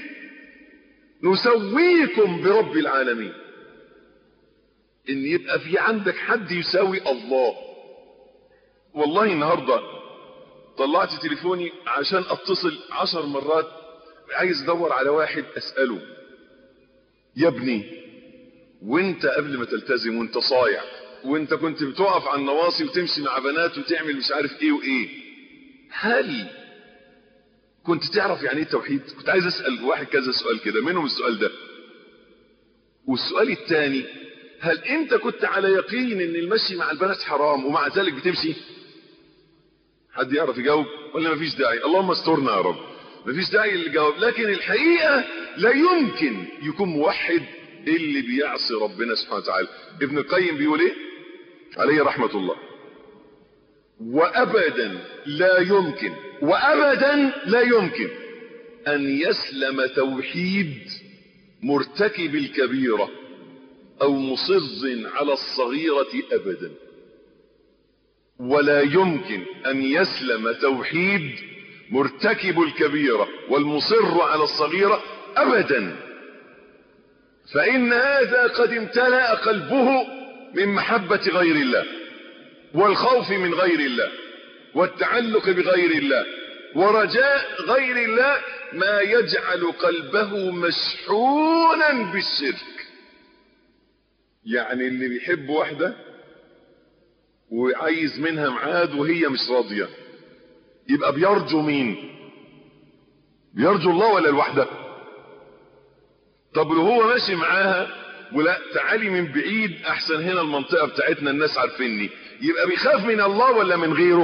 نسويكم برب العالمين ان يبقى في عندك حد يساوي الله والله النهارده طلعت تليفوني عشان اتصل عشر مرات عايز ادور على واحد اساله يا ابني وانت قبل ما تلتزم وانت صايع وانت كنت بتقف على النواصي وتمشي مع بنات وتعمل مش عارف ايه وايه هل كنت تعرف يعني ايه التوحيد كنت عايز اسال واحد كذا سؤال كده منهم السؤال ده والسؤال الثاني هل انت كنت على يقين ان المشي مع البنات حرام ومع ذلك بتمشي حد يعرف يجاوب ولا مفيش داعي اللهم استرنا يا رب مفيش داعي اللي يجاوب لكن الحقيقة لا يمكن يكون موحد اللي بيعصي ربنا سبحانه وتعالى ابن القيم بيقول ايه عليه رحمة الله وابدا لا يمكن وابدا لا يمكن ان يسلم توحيد مرتكب الكبيرة او مصر على الصغيرة ابدا ولا يمكن ان يسلم توحيد مرتكب الكبيرة والمصر على الصغيرة ابدا فان هذا قد امتلأ قلبه من محبة غير الله والخوف من غير الله والتعلق بغير الله ورجاء غير الله ما يجعل قلبه مشحونا بالشرك يعني اللي بيحب واحدة وعايز منها معاد وهي مش راضية يبقى بيرجو مين بيرجو الله ولا الوحدة طب لو هو ماشي معاها ولا تعالي من بعيد احسن هنا المنطقة بتاعتنا الناس عارفيني يبقى بيخاف من الله ولا من غيره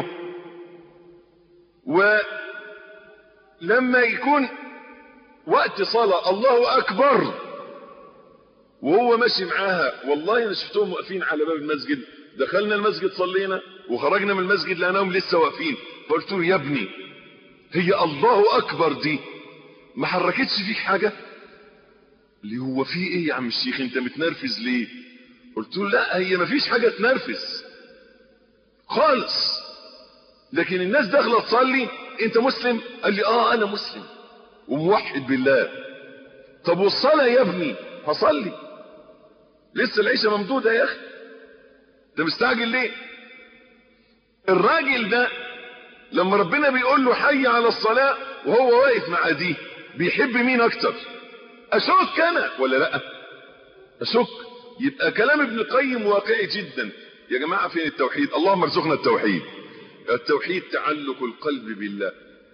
ولما يكون وقت صلاة الله اكبر وهو ماشي معاها والله انا شفتهم واقفين على باب المسجد دخلنا المسجد صلينا وخرجنا من المسجد لقيناهم لسه واقفين فقلت له يا ابني هي الله اكبر دي ما حركتش فيك حاجه اللي هو في ايه يا عم الشيخ انت متنرفز ليه قلت له لا هي ما فيش حاجه تنرفز خالص لكن الناس داخله تصلي انت مسلم قال لي اه انا مسلم وموحد بالله طب والصلاه يا ابني هصلي لسه العيشه ممدوده يا اخي انت مستعجل ليه الراجل ده لما ربنا بيقول له حي على الصلاة وهو واقف مع دي بيحب مين اكتر اشك انا ولا لا اشك يبقى كلام ابن القيم واقعي جدا يا جماعة فين التوحيد اللهم ارزقنا التوحيد التوحيد تعلق القلب بالله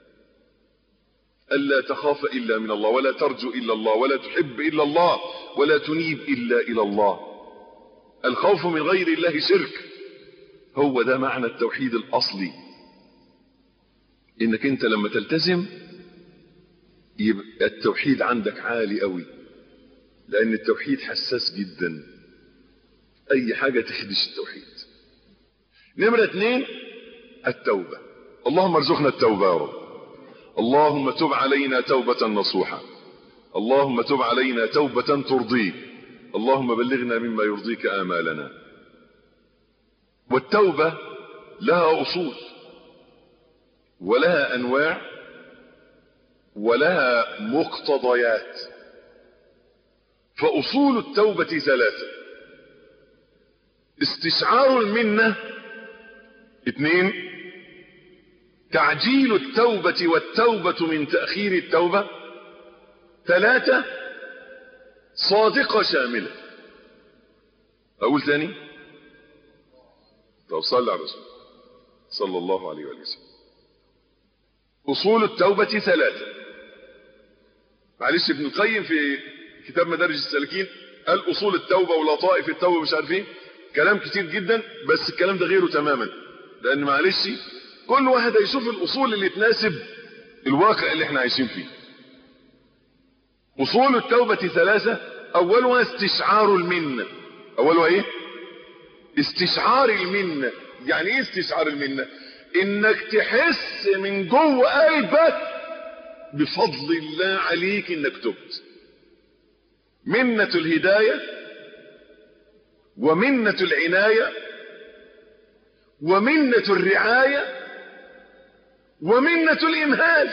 ألا تخاف إلا من الله ولا ترجو إلا الله ولا تحب إلا الله ولا تنيب إلا إلى الله الخوف من غير الله شرك هو ده معنى التوحيد الأصلي إنك أنت لما تلتزم يبقى التوحيد عندك عالي قوي لأن التوحيد حساس جدا أي حاجة تخدش التوحيد نمرة اثنين التوبة اللهم ارزقنا التوبة يا رب اللهم تب علينا توبة نصوحة اللهم تب علينا توبة ترضيك اللهم بلغنا مما يرضيك آمالنا والتوبة لها أصول ولها أنواع ولها مقتضيات فأصول التوبة ثلاثة استشعار المنة اثنين تعجيل التوبة والتوبة من تأخير التوبة ثلاثة صادقة شاملة أقول ثاني طب صلى على رسول صلى الله عليه وآله وسلم أصول التوبة ثلاثة معلش ابن القيم في كتاب مدارج السالكين قال أصول التوبة ولطائف التوبة مش عارفين كلام كتير جدا بس الكلام ده غيره تماما لأن معلش كل واحد هيشوف الأصول اللي تناسب الواقع اللي احنا عايشين فيه أصول التوبة ثلاثة أولها استشعار المنة أولها إيه؟ استشعار المنة يعني إيه استشعار المنة؟ إنك تحس من جوه قلبك بفضل الله عليك إنك تبت منة الهداية ومنة العناية ومنة الرعاية ومنة الإمهال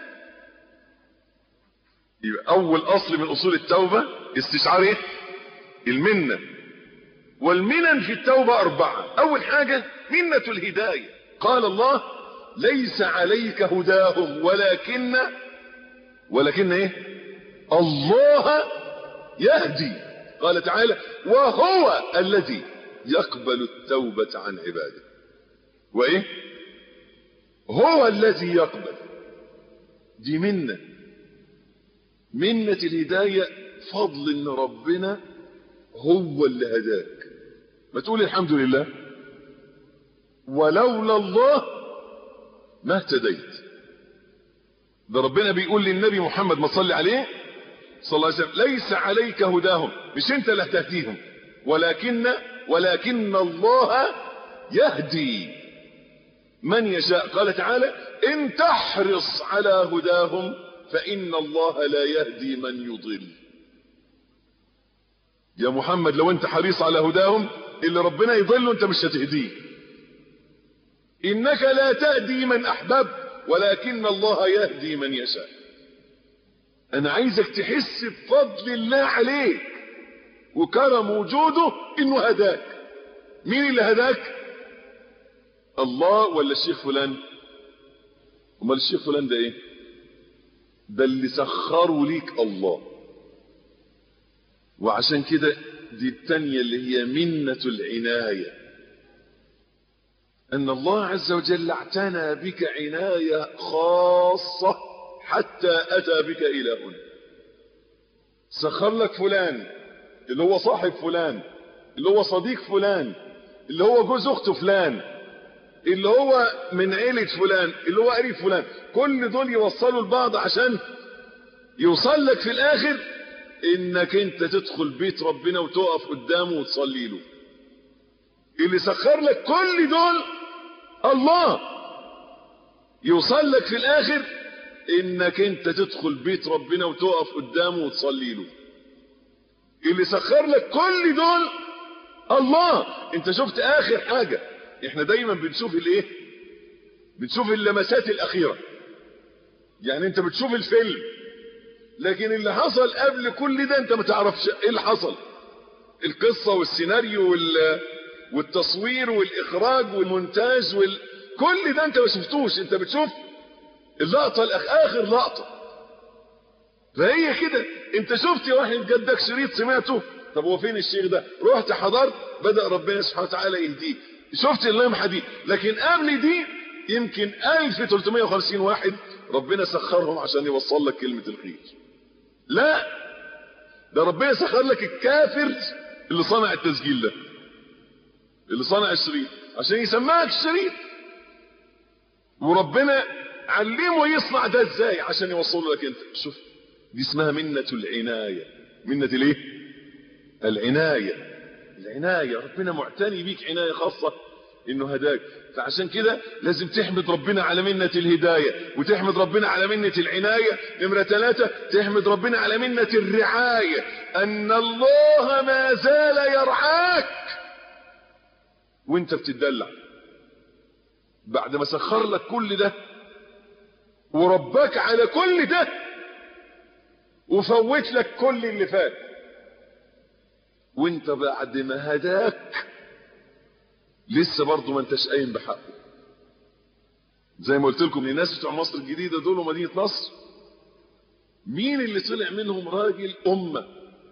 يبقى أول أصل من أصول التوبة استشعار إيه؟ المنة والمنن في التوبة أربعة أول حاجة منة الهداية قال الله ليس عليك هداهم ولكن ولكن إيه الله يهدي قال تعالى وهو الذي يقبل التوبة عن عباده وإيه هو الذي يقبل دي منة منة الهداية فضل ان ربنا هو اللي هداك ما تقول الحمد لله ولولا الله ما اهتديت ده ربنا بيقول للنبي محمد ما صلي عليه صلى الله عليه وسلم ليس عليك هداهم مش انت اللي هتهديهم ولكن ولكن الله يهدي من يشاء قال تعالى ان تحرص على هداهم فان الله لا يهدي من يضل يا محمد لو انت حريص على هداهم اللي ربنا يضله انت مش هتهديه انك لا تهدي من احببت ولكن الله يهدي من يشاء انا عايزك تحس بفضل الله عليك وكرم وجوده انه هداك مين اللي هداك الله ولا الشيخ فلان امال الشيخ فلان ده ايه ده اللي سخره ليك الله وعشان كده دي التانية اللي هي منة العناية ان الله عز وجل اعتنى بك عناية خاصة حتى اتى بك الى هنا سخر لك فلان اللي هو صاحب فلان اللي هو صديق فلان اللي هو جوز اخت فلان اللي هو من عيلة فلان اللي هو قريب فلان كل دول يوصلوا لبعض عشان يوصل لك في الاخر انك انت تدخل بيت ربنا وتقف قدامه وتصلي له اللي سخر لك كل دول الله يوصل لك في الاخر انك انت تدخل بيت ربنا وتقف قدامه وتصلي له اللي سخر لك كل دول الله انت شفت اخر حاجة احنا دايما بنشوف الايه بنشوف اللمسات الاخيرة يعني انت بتشوف الفيلم لكن اللي حصل قبل كل ده انت ما تعرفش ايه اللي حصل القصة والسيناريو وال... والتصوير والاخراج والمونتاج وال... كل ده انت ما شفتوش انت بتشوف اللقطة الأخ... اخر لقطة فهي كده انت شفت واحد جدك شريط سمعته طب هو فين الشيخ ده رحت حضرت بدأ ربنا سبحانه وتعالى يهديه شفت اللمحة دي لكن قبل دي يمكن 1350 واحد ربنا سخرهم عشان يوصل لك كلمة الخير لا ده ربنا سخر لك الكافر اللي صنع التسجيل ده اللي صنع الشريط عشان يسمعك الشريط وربنا علمه يصنع ده ازاي عشان يوصله لك انت شوف دي اسمها منة العناية منة الايه العناية العناية ربنا معتني بيك عناية خاصة انه هداك فعشان كده لازم تحمد ربنا على منة الهداية وتحمد ربنا على منة العناية نمرة ثلاثة تحمد ربنا على منة الرعاية ان الله ما زال يرعاك وانت بتدلع بعد ما سخر لك كل ده ورباك على كل ده وفوت لك كل اللي فات وانت بعد ما هداك لسه برضه ما انتش قايم بحقه زي ما قلت لكم الناس بتوع مصر الجديدة دول ومدينة نصر مين اللي طلع منهم راجل أمة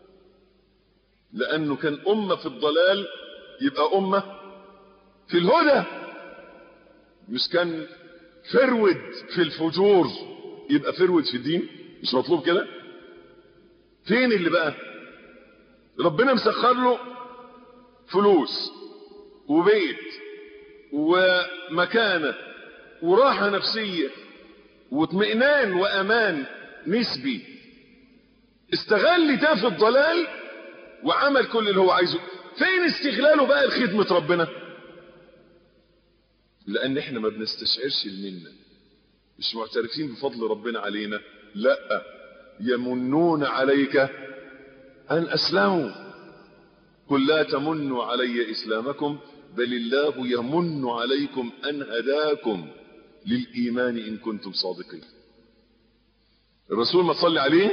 لأنه كان أمة في الضلال يبقى أمة في الهدى مش كان فرود في الفجور يبقى فرود في الدين مش مطلوب كده فين اللي بقى ربنا مسخر له فلوس وبيت ومكانة وراحة نفسية واطمئنان وأمان نسبي استغل ده في الضلال وعمل كل اللي هو عايزه فين استغلاله بقى لخدمة ربنا لأن احنا ما بنستشعرش المنة مش معترفين بفضل ربنا علينا لا يمنون عليك أن أسلموا قل لا تمنوا علي إسلامكم بل الله يمن عليكم أن هداكم للإيمان إن كنتم صادقين الرسول ما تصلي عليه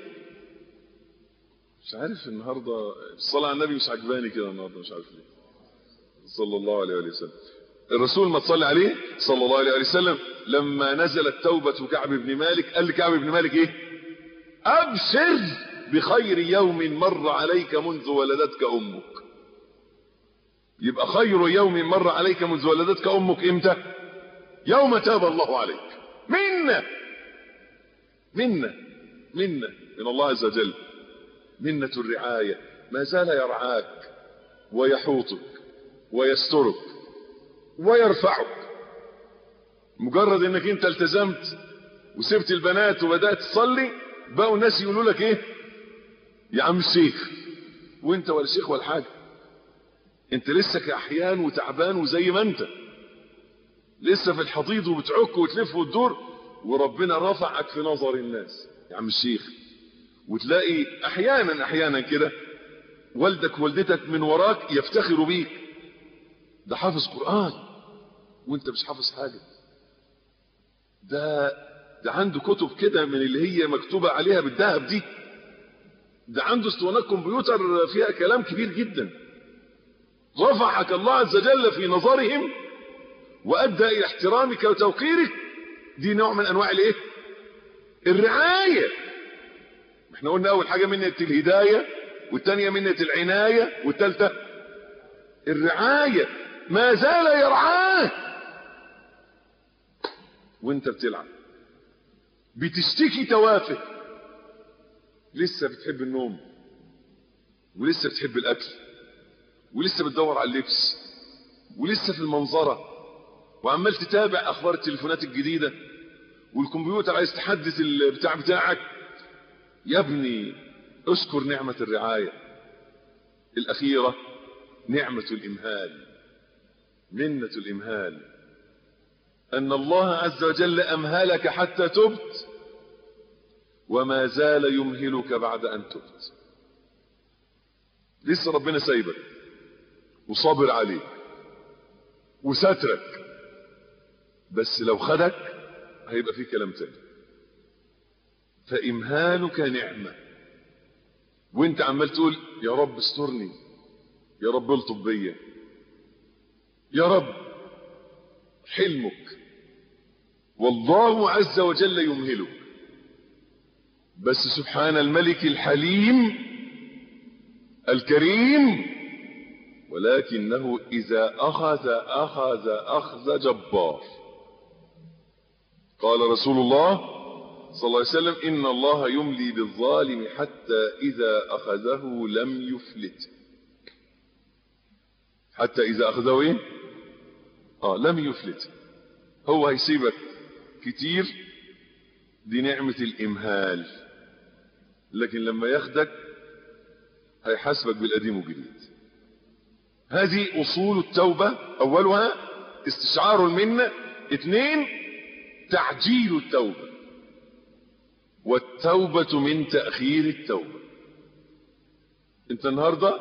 مش عارف النهاردة الصلاة على النبي مش عجباني كده النهاردة مش عارف ليه صلى الله عليه وسلم الرسول ما تصلي عليه صلى الله عليه وسلم لما نزلت توبة كعب بن مالك قال لكعب بن مالك ايه ابشر بخير يوم مر عليك منذ ولدتك امك يبقى خير يوم مر عليك منذ ولدتك امك امتى يوم تاب الله عليك منا منا منا من الله عز وجل منة الرعاية ما زال يرعاك ويحوطك ويسترك ويرفعك مجرد انك انت التزمت وسبت البنات وبدات تصلي بقوا الناس يقولوا لك ايه يا عم الشيخ وانت ولا شيخ ولا حاجه انت لسه كاحيان وتعبان وزي ما انت لسه في الحضيض وبتعك وتلف وتدور وربنا رفعك في نظر الناس يا عم الشيخ وتلاقي احيانا احيانا كده والدك والدتك من وراك يفتخروا بيك ده حافظ قرآن وانت مش حافظ حاجة ده ده عنده كتب كده من اللي هي مكتوبة عليها بالذهب دي ده عنده اسطوانات كمبيوتر فيها كلام كبير جدا رفعك الله عز وجل في نظرهم وأدى إلى احترامك وتوقيرك دي نوع من أنواع الايه الرعاية احنا قلنا أول حاجة منة الهداية والثانية منة العناية والثالثة الرعاية ما زال يرعاه وانت بتلعب بتشتكي توافه لسه بتحب النوم ولسه بتحب الاكل ولسه بتدور على اللبس ولسه في المنظرة وعمال تتابع اخبار التليفونات الجديدة والكمبيوتر عايز تحدث البتاع بتاعك يا ابني اذكر نعمة الرعاية الاخيرة نعمة الامهال منة الامهال ان الله عز وجل امهلك حتى تبت وما زال يمهلك بعد ان تبت لسه ربنا سايبك وصابر عليك وسترك بس لو خدك هيبقى في كلام تاني فامهالك نعمة وانت عمال تقول يا رب استرني يا رب الطف بيا يا رب حلمك والله عز وجل يمهلك بس سبحان الملك الحليم الكريم ولكنه إذا أخذ أخذ أخذ جبار قال رسول الله صلى الله عليه وسلم إن الله يملي بالظالم حتى إذا أخذه لم يفلت حتى إذا أخذه إيه؟ آه لم يفلت هو هيسيبك كتير دي نعمة الإمهال لكن لما ياخدك هيحاسبك بالقديم والجديد هذه أصول التوبة أولها استشعار المنة اثنين تعجيل التوبة والتوبة من تأخير التوبة انت النهاردة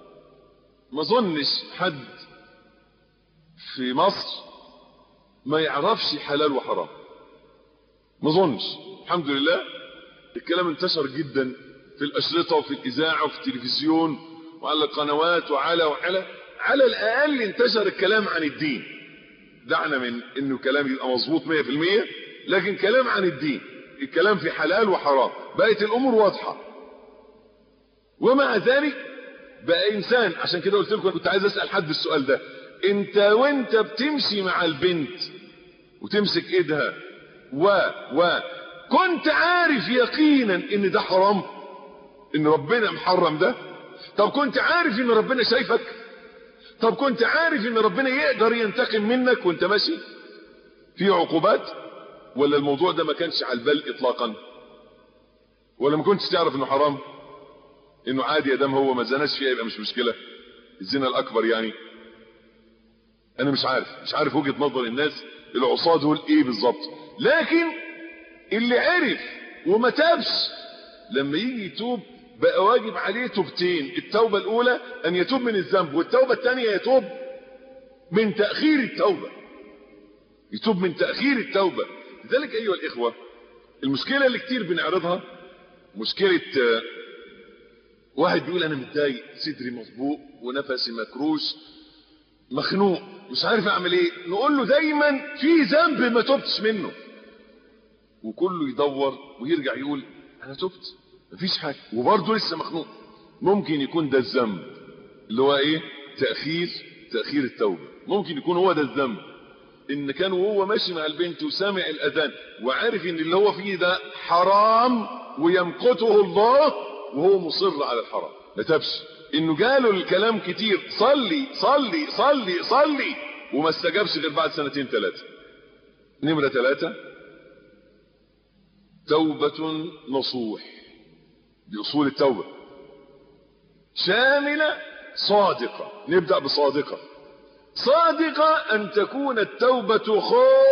ما ظنش حد في مصر ما يعرفش حلال وحرام ما ظنش الحمد لله الكلام انتشر جدا في الأشرطة وفي الإذاعة وفي التلفزيون وعلى القنوات وعلى وعلى على الأقل انتشر الكلام عن الدين دعنا من انه كلام يبقى مظبوط 100% لكن كلام عن الدين الكلام في حلال وحرام بقت الامور واضحة ومع ذلك بقى انسان عشان كده قلت لكم كنت عايز اسال حد السؤال ده انت وانت بتمشي مع البنت وتمسك ايدها و و كنت عارف يقينا ان ده حرام ان ربنا محرم ده طب كنت عارف ان ربنا شايفك طب كنت عارف ان ربنا يقدر ينتقم منك وانت ماشي في عقوبات ولا الموضوع ده ما كانش على البال اطلاقا ولا ما كنتش تعرف انه حرام انه عادي ادام هو ما زناش فيها يبقى مش مشكلة الزنا الاكبر يعني انا مش عارف مش عارف وجهة نظر الناس العصاة دول ايه بالظبط لكن اللي عرف وما تابش لما يجي يتوب بقى واجب عليه توبتين التوبة الاولى ان يتوب من الذنب والتوبة الثانية يتوب من تأخير التوبة يتوب من تأخير التوبة لذلك ايها الاخوة المشكلة اللي كتير بنعرضها مشكلة واحد بيقول انا متضايق صدري مطبوق ونفسي مكروش مخنوق مش عارف اعمل ايه نقول له دايما في ذنب ما تبتش منه وكله يدور ويرجع يقول انا تبت مفيش حاجة وبرضه لسه مخنوق ممكن يكون ده الذنب اللي هو ايه تأخير تأخير التوبة ممكن يكون هو ده الذنب ان كان وهو ماشي مع البنت وسامع الاذان وعارف ان اللي هو فيه ده حرام ويمقته الله وهو مصر على الحرام ما تبش انه جاله الكلام كتير صلي صلي صلي صلي وما استجابش غير بعد سنتين ثلاثة نمرة ثلاثة توبة نصوح دي أصول التوبة شاملة صادقة نبدأ بصادقة صادقة أن تكون التوبة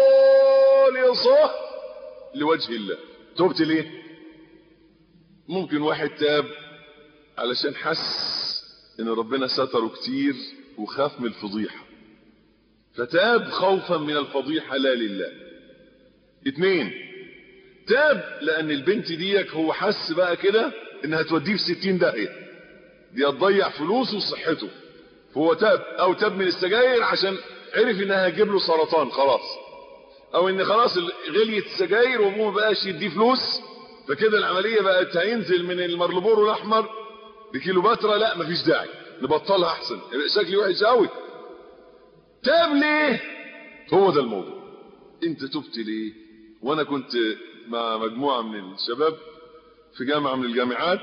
خالصة لوجه الله توبت ليه ممكن واحد تاب علشان حس ان ربنا ستره كتير وخاف من الفضيحة فتاب خوفا من الفضيحة لا لله اتنين تاب لان البنت ديك هو حس بقى كده انها توديه في ستين داهية دي هتضيع فلوسه وصحته فهو تاب او تاب من السجاير عشان عرف انها هتجيب له سرطان خلاص او ان خلاص غليت السجاير وابوه ما بقاش يديه فلوس فكده العملية بقت هينزل من المرلبور الاحمر بكيلو باترا لا مفيش داعي نبطلها احسن يبقى شكلي وحش قوي تاب ليه هو ده الموضوع انت تبت ليه وانا كنت مع مجموعة من الشباب في جامعة من الجامعات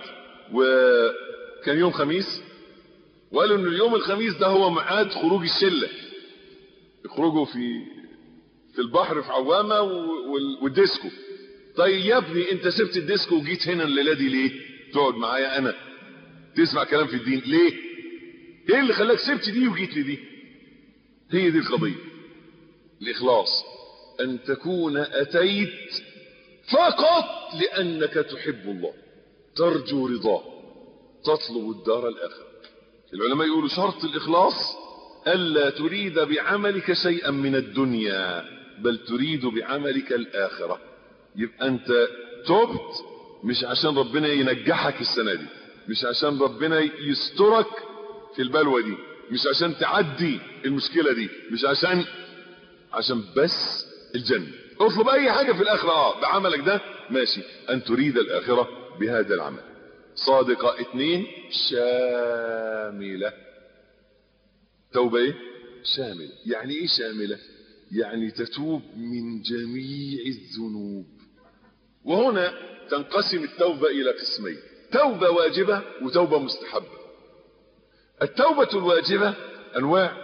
وكان يوم خميس وقالوا ان اليوم الخميس ده هو ميعاد خروج الشلة يخرجوا في في البحر في عوامة والديسكو طيب يا ابني انت سبت الديسكو وجيت هنا الليلة دي ليه تقعد معايا انا تسمع كلام في الدين ليه ايه اللي خلاك سبت دي وجيت لدي هي دي القضية الاخلاص ان تكون اتيت فقط لانك تحب الله ترجو رضاه تطلب الدار الاخره العلماء يقولوا شرط الاخلاص الا تريد بعملك شيئا من الدنيا بل تريد بعملك الاخره يبقى انت تبت مش عشان ربنا ينجحك السنه دي مش عشان ربنا يسترك في البلوه دي مش عشان تعدي المشكله دي مش عشان عشان بس الجنه اطلب اي حاجه في الاخره اه بعملك ده ماشي ان تريد الاخره بهذا العمل صادقه اثنين شامله توبه ايه شامله يعني ايه شامله يعني تتوب من جميع الذنوب وهنا تنقسم التوبه الى قسمين توبه واجبه وتوبه مستحبه التوبه الواجبه انواع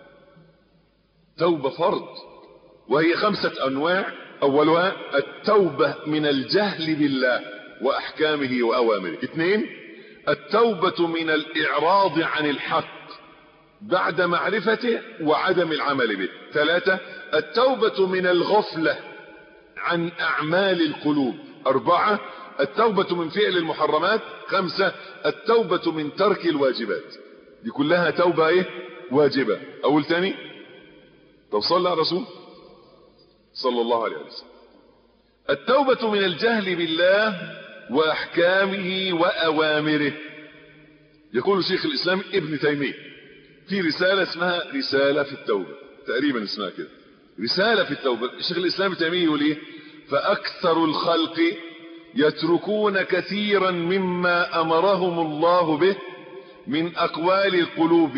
توبه فرض وهي خمسه انواع اولها التوبه من الجهل بالله واحكامه واوامره اثنين التوبه من الاعراض عن الحق بعد معرفته وعدم العمل به ثلاثة التوبة من الغفلة عن أعمال القلوب أربعة التوبة من فعل المحرمات خمسة التوبة من ترك الواجبات دي كلها توبة ايه واجبة اقول تاني طب صلى على رسول صلى الله عليه وسلم التوبة من الجهل بالله واحكامه واوامره يقول شيخ الاسلام ابن تيميه في رسالة اسمها رسالة في التوبة تقريبا اسمها كده رسالة في التوبة الشيخ الإسلام تيمية يقول ايه فأكثر الخلق يتركون كثيرا مما أمرهم الله به من أقوال القلوب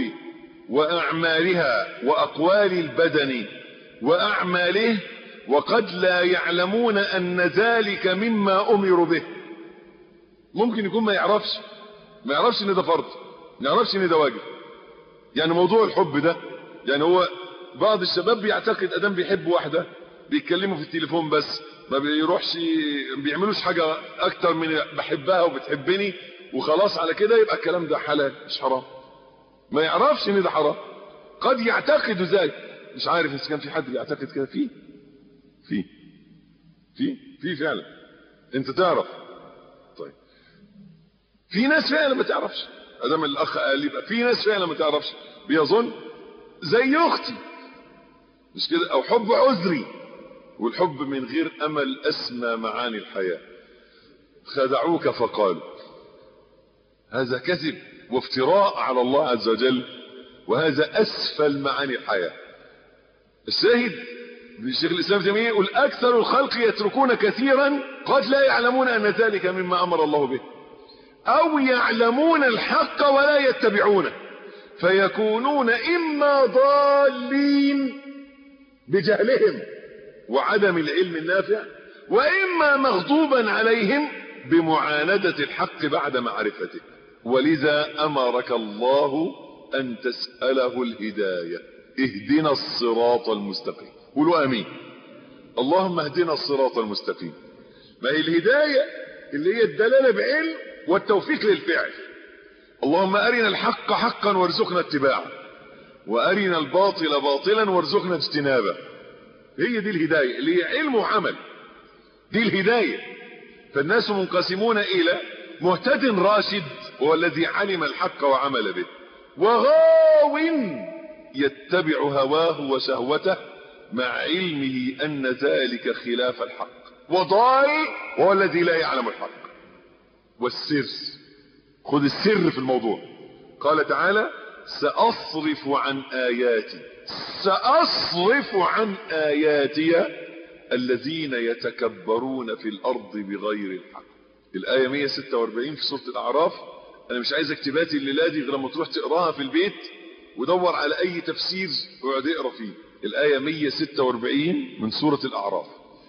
وأعمالها وأقوال البدن وأعماله وقد لا يعلمون أن ذلك مما أمروا به ممكن يكون ما يعرفش ما يعرفش ان ده فرض ما يعرفش ان ده واجب يعني موضوع الحب ده يعني هو بعض الشباب بيعتقد ادام بيحب واحده بيتكلموا في التليفون بس ما بيروحش بيعملوش حاجه اكتر من بحبها وبتحبني وخلاص على كده يبقى الكلام ده حلال مش حرام ما يعرفش ان ده حرام قد يعتقد ذلك مش عارف اذا كان في حد بيعتقد كده في في في في فعلا انت تعرف طيب في ناس فعلا ما تعرفش ادام الاخ قال يبقى في ناس فعلا ما تعرفش بيظن زي اختي مش كده او حب عذري والحب من غير امل اسمى معاني الحياه خدعوك فقالوا هذا كذب وافتراء على الله عز وجل وهذا اسفل معاني الحياه الشاهد الشيخ الاسلام تيميه يقول اكثر الخلق يتركون كثيرا قد لا يعلمون ان ذلك مما امر الله به او يعلمون الحق ولا يتبعونه فيكونون اما ضالين بجهلهم وعدم العلم النافع واما مغضوبا عليهم بمعاندة الحق بعد معرفته ولذا امرك الله ان تسأله الهداية اهدنا الصراط المستقيم قولوا امين اللهم اهدنا الصراط المستقيم ما هي الهداية اللي هي الدلالة بعلم والتوفيق للفعل اللهم أرنا الحق حقا وارزقنا اتباعه وأرنا الباطل باطلا وارزقنا اجتنابه هي دي الهداية اللي هي علم وعمل دي الهداية فالناس منقسمون إلى مهتد راشد هو الذي علم الحق وعمل به وغاو يتبع هواه وشهوته مع علمه أن ذلك خلاف الحق وضال هو الذي لا يعلم الحق والسر خذ السر في الموضوع قال تعالى سأصرف عن آياتي سأصرف عن آياتي الذين يتكبرون في الأرض بغير الحق الآية 146 في سورة الأعراف أنا مش عايز اكتباتي الليلة دي غير لما تروح تقراها في البيت ودور على أي تفسير واقعد اقرا فيه الآية 146 من سورة الأعراف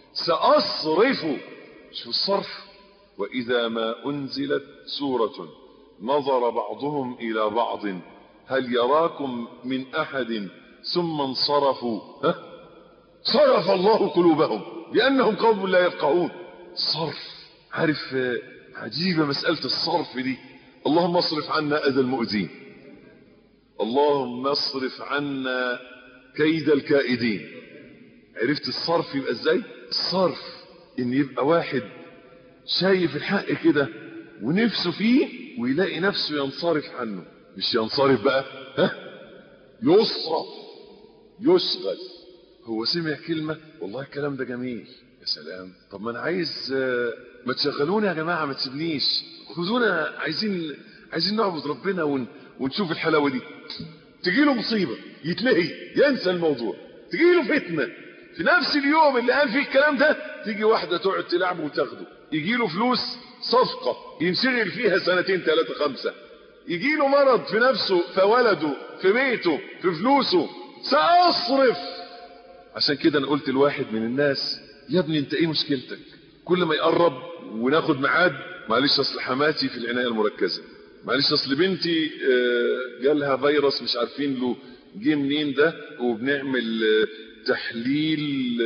سأصرف شو الصرف وإذا ما أنزلت سورة نظر بعضهم إلى بعض هل يراكم من أحد ثم انصرفوا ها؟ صرف الله قلوبهم بأنهم قوم لا يفقهون صرف عارف آه، عجيبة مسألة الصرف دي اللهم اصرف عنا أذى المؤذين اللهم اصرف عنا كيد الكائدين عرفت الصرف يبقى ازاي الصرف ان يبقى واحد شايف الحق كده ونفسه فيه ويلاقي نفسه ينصرف عنه مش ينصرف بقى ها يصرف يشغل هو سمع كلمة والله الكلام ده جميل يا سلام طب ما انا عايز آه، ما تشغلونا يا جماعة ما تسيبنيش خذونا عايزين عايزين نعبد ربنا ون... ونشوف الحلاوة دي تجيله مصيبة يتلهي ينسى الموضوع تجيله فتنة في نفس اليوم اللي قال فيه الكلام ده تيجي واحدة تقعد تلعبه وتاخده يجيله فلوس صفقة ينشغل فيها سنتين ثلاثة خمسة يجيله مرض في نفسه في ولده في بيته في فلوسه سأصرف عشان كده انا قلت لواحد من الناس يا ابني انت ايه مشكلتك كل ما يقرب وناخد ميعاد معلش اصل حماتي في العنايه المركزه معلش اصل بنتي آه، جالها فيروس مش عارفين له جه منين ده وبنعمل آه، تحليل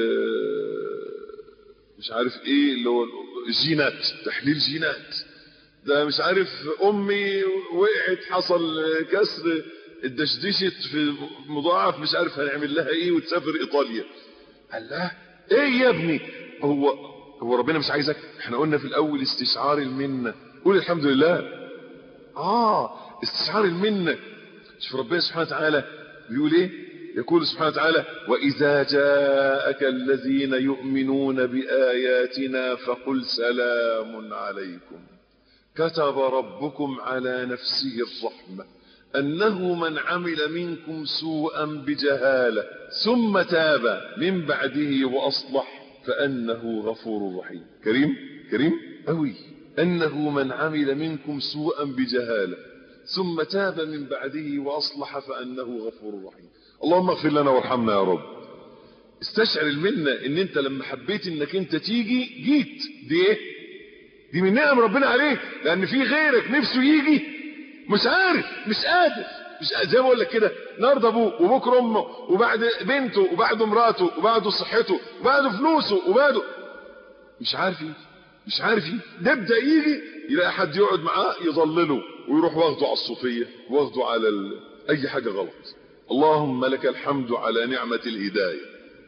آه، مش عارف ايه اللي هو جينات تحليل جينات ده مش عارف امي وقعت حصل كسر اتدشدشت في مضاعف مش عارف هنعمل لها ايه وتسافر ايطاليا قال لها ايه يا ابني هو هو ربنا مش عايزك احنا قلنا في الاول استشعار المنه قول الحمد لله اه استشعار المنه شوف ربنا سبحانه وتعالى بيقول ايه يقول سبحانه وتعالى واذا جاءك الذين يؤمنون باياتنا فقل سلام عليكم كتب ربكم على نفسه الرحمه انه من عمل منكم سوءا بجهاله ثم تاب من بعده واصلح فانه غفور رحيم كريم كريم قوي انه من عمل منكم سوءا بجهاله ثم تاب من بعده واصلح فانه غفور رحيم اللهم اغفر لنا وارحمنا يا رب استشعر المنة ان انت لما حبيت انك انت تيجي جيت دي ايه دي من نعم ربنا عليك لان في غيرك نفسه يجي مش عارف مش قادر مش قادر. زي ما اقول لك كده النهارده ابوه وبكره امه وبعد بنته وبعد مراته وبعد صحته وبعد فلوسه وبعد مش عارف يجي مش عارف يجي يبدا يجي يلاقي حد يقعد معاه يضلله ويروح واخده على الصوفيه واخده على ال... اي حاجه غلط اللهم لك الحمد على نعمه الهدايه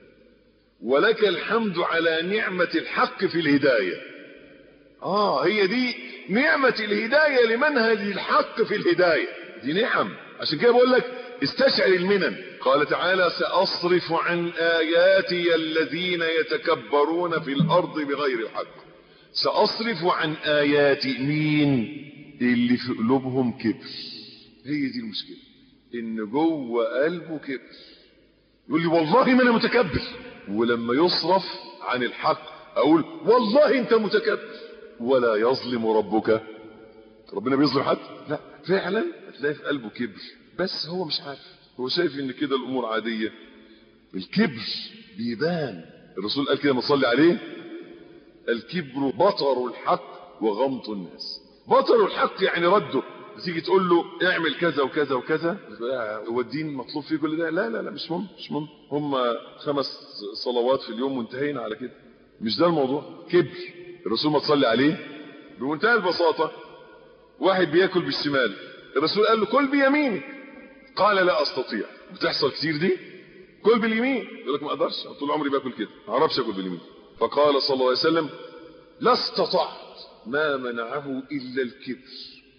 ولك الحمد على نعمه الحق في الهدايه اه هي دي نعمة الهداية لمنهج الحق في الهداية دي نعم عشان كده بقول لك استشعر المنن قال تعالى سأصرف عن آياتي الذين يتكبرون في الأرض بغير الحق سأصرف عن آياتي مين اللي في قلوبهم كبر هي دي المشكلة ان جوه قلبه كبر يقول لي والله ما انا متكبر ولما يصرف عن الحق اقول والله انت متكبر ولا يظلم ربك ربنا بيظلم حد لا فعلا هتلاقي في قلبه كبر بس هو مش عارف هو شايف ان كده الامور عاديه الكبر بيبان الرسول قال كده ما صلي عليه الكبر بطر الحق وغمط الناس بطر الحق يعني رده تيجي تقول له اعمل كذا وكذا وكذا هو الدين مطلوب فيه كل ده لا لا لا مش مهم مش مهم هم خمس صلوات في اليوم وانتهينا على كده مش ده الموضوع كبر الرسول ما تصلي عليه بمنتهى البساطة واحد بياكل بالشمال الرسول قال له كل بيمينك قال لا استطيع بتحصل كتير دي كل باليمين يقول لك ما اقدرش طول عمري باكل كده ما اعرفش اكل باليمين فقال صلى الله عليه وسلم لا استطعت ما منعه الا الكبر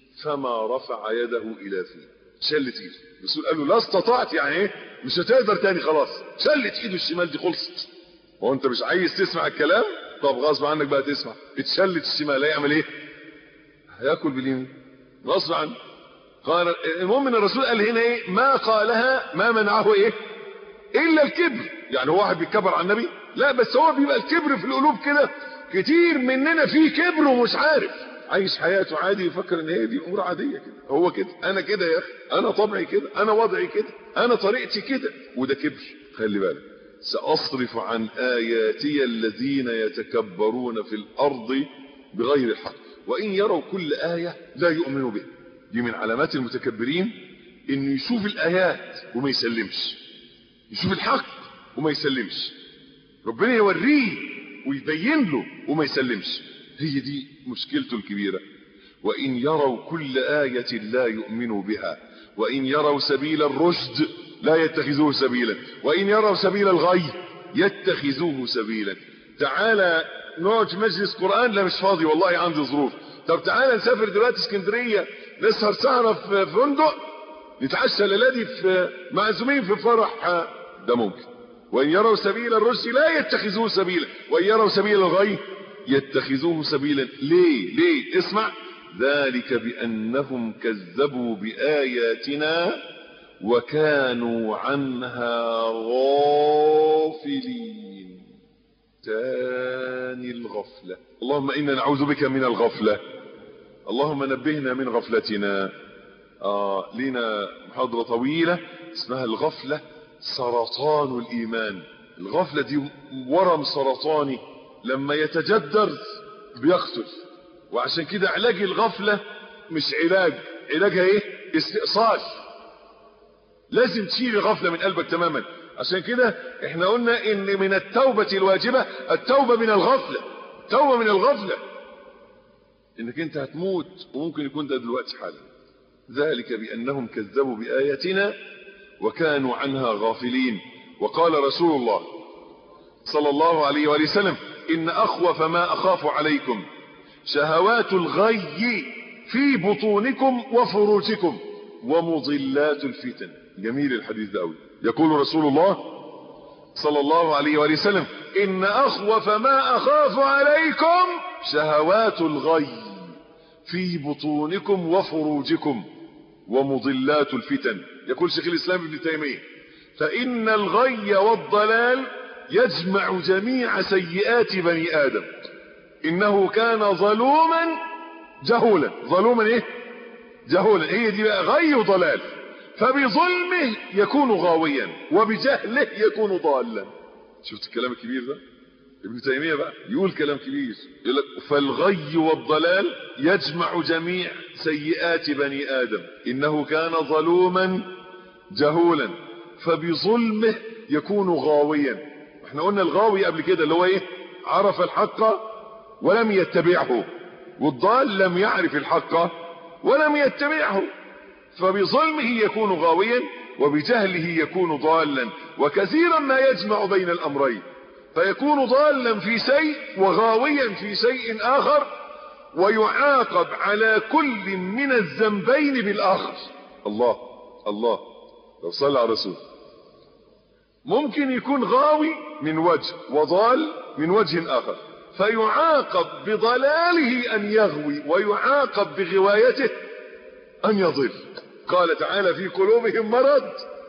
فما رفع يده الى فيه شلت ايده الرسول قال له لا استطعت يعني ايه مش هتقدر تاني خلاص شلت ايده الشمال دي خلصت هو انت مش عايز تسمع الكلام طب غصب عنك بقى تسمع اتشلت الشمال هيعمل ايه هياكل باليمين غصب عنه قال المهم ان الرسول قال هنا ايه ما قالها ما منعه ايه الا الكبر يعني هو واحد بيتكبر على النبي لا بس هو بيبقى الكبر في القلوب كده كتير مننا فيه كبر ومش عارف عايش حياته عادي يفكر ان هي دي امور عاديه كده هو كده انا كده يا اخي انا طبعي كده انا وضعي كده انا طريقتي كده وده كبر خلي بالك ساصرف عن اياتي الذين يتكبرون في الارض بغير الحق وان يروا كل ايه لا يؤمنوا بها دي من علامات المتكبرين انه يشوف الايات وما يسلمش يشوف الحق وما يسلمش ربنا يوريه ويبين له وما يسلمش هي دي مشكلته الكبيرة وإن يروا كل آية لا يؤمنوا بها وإن يروا سبيل الرشد لا يتخذوه سبيلا وإن يروا سبيل الغي يتخذوه سبيلا تعالى نقعد في مجلس قرآن لا مش فاضي والله عندي ظروف طب تعالى نسافر دلوقتي اسكندرية نسهر سهرة في فندق نتعشى ليلادي في معزومين في فرح ده ممكن وإن يروا سبيل الرشد لا يتخذوه سبيلا وإن يروا سبيل الغي يتخذوه سبيلا ليه ليه اسمع ذلك بأنهم كذبوا بآياتنا وكانوا عنها غافلين تاني الغفلة اللهم إنا نعوذ بك من الغفلة اللهم نبهنا من غفلتنا آه لنا محاضرة طويلة اسمها الغفلة سرطان الإيمان الغفلة دي ورم سرطاني لما يتجدر بيقتل وعشان كده علاج الغفلة مش علاج علاجها ايه استئصال لازم تشيل الغفلة من قلبك تماما عشان كده احنا قلنا ان من التوبة الواجبة التوبة من الغفلة التوبة من الغفلة انك انت هتموت وممكن يكون ده دلوقتي حالا ذلك بانهم كذبوا باياتنا وكانوا عنها غافلين وقال رسول الله صلى الله عليه وآله وسلم إن أخوف ما أخاف عليكم شهوات الغي في بطونكم وفروجكم ومضلات الفتن جميل الحديث ده قوي يقول رسول الله صلى الله عليه وآله وسلم إن أخوف ما أخاف عليكم شهوات الغي في بطونكم وفروجكم ومضلات الفتن يقول شيخ الإسلام ابن تيمية فإن الغي والضلال يجمع جميع سيئات بني آدم إنه كان ظلوما جهولا ظلوما إيه جهولا هي دي بقى غي وضلال فبظلمه يكون غاويا وبجهله يكون ضالا شفت الكلام الكبير ده ابن تيمية بقى يقول كلام كبير يقول لك فالغي والضلال يجمع جميع سيئات بني آدم إنه كان ظلوما جهولا فبظلمه يكون غاويا احنا قلنا الغاوي قبل كده اللي هو ايه عرف الحق ولم يتبعه والضال لم يعرف الحق ولم يتبعه فبظلمه يكون غاويا وبجهله يكون ضالا وكثيرا ما يجمع بين الامرين فيكون ضالا في شيء وغاويا في شيء اخر ويعاقب على كل من الذنبين بالاخر الله الله لو صلى على رسول ممكن يكون غاوي من وجه وضال من وجه اخر فيعاقب بضلاله ان يغوي ويعاقب بغوايته ان يضل قال تعالى في قلوبهم مرض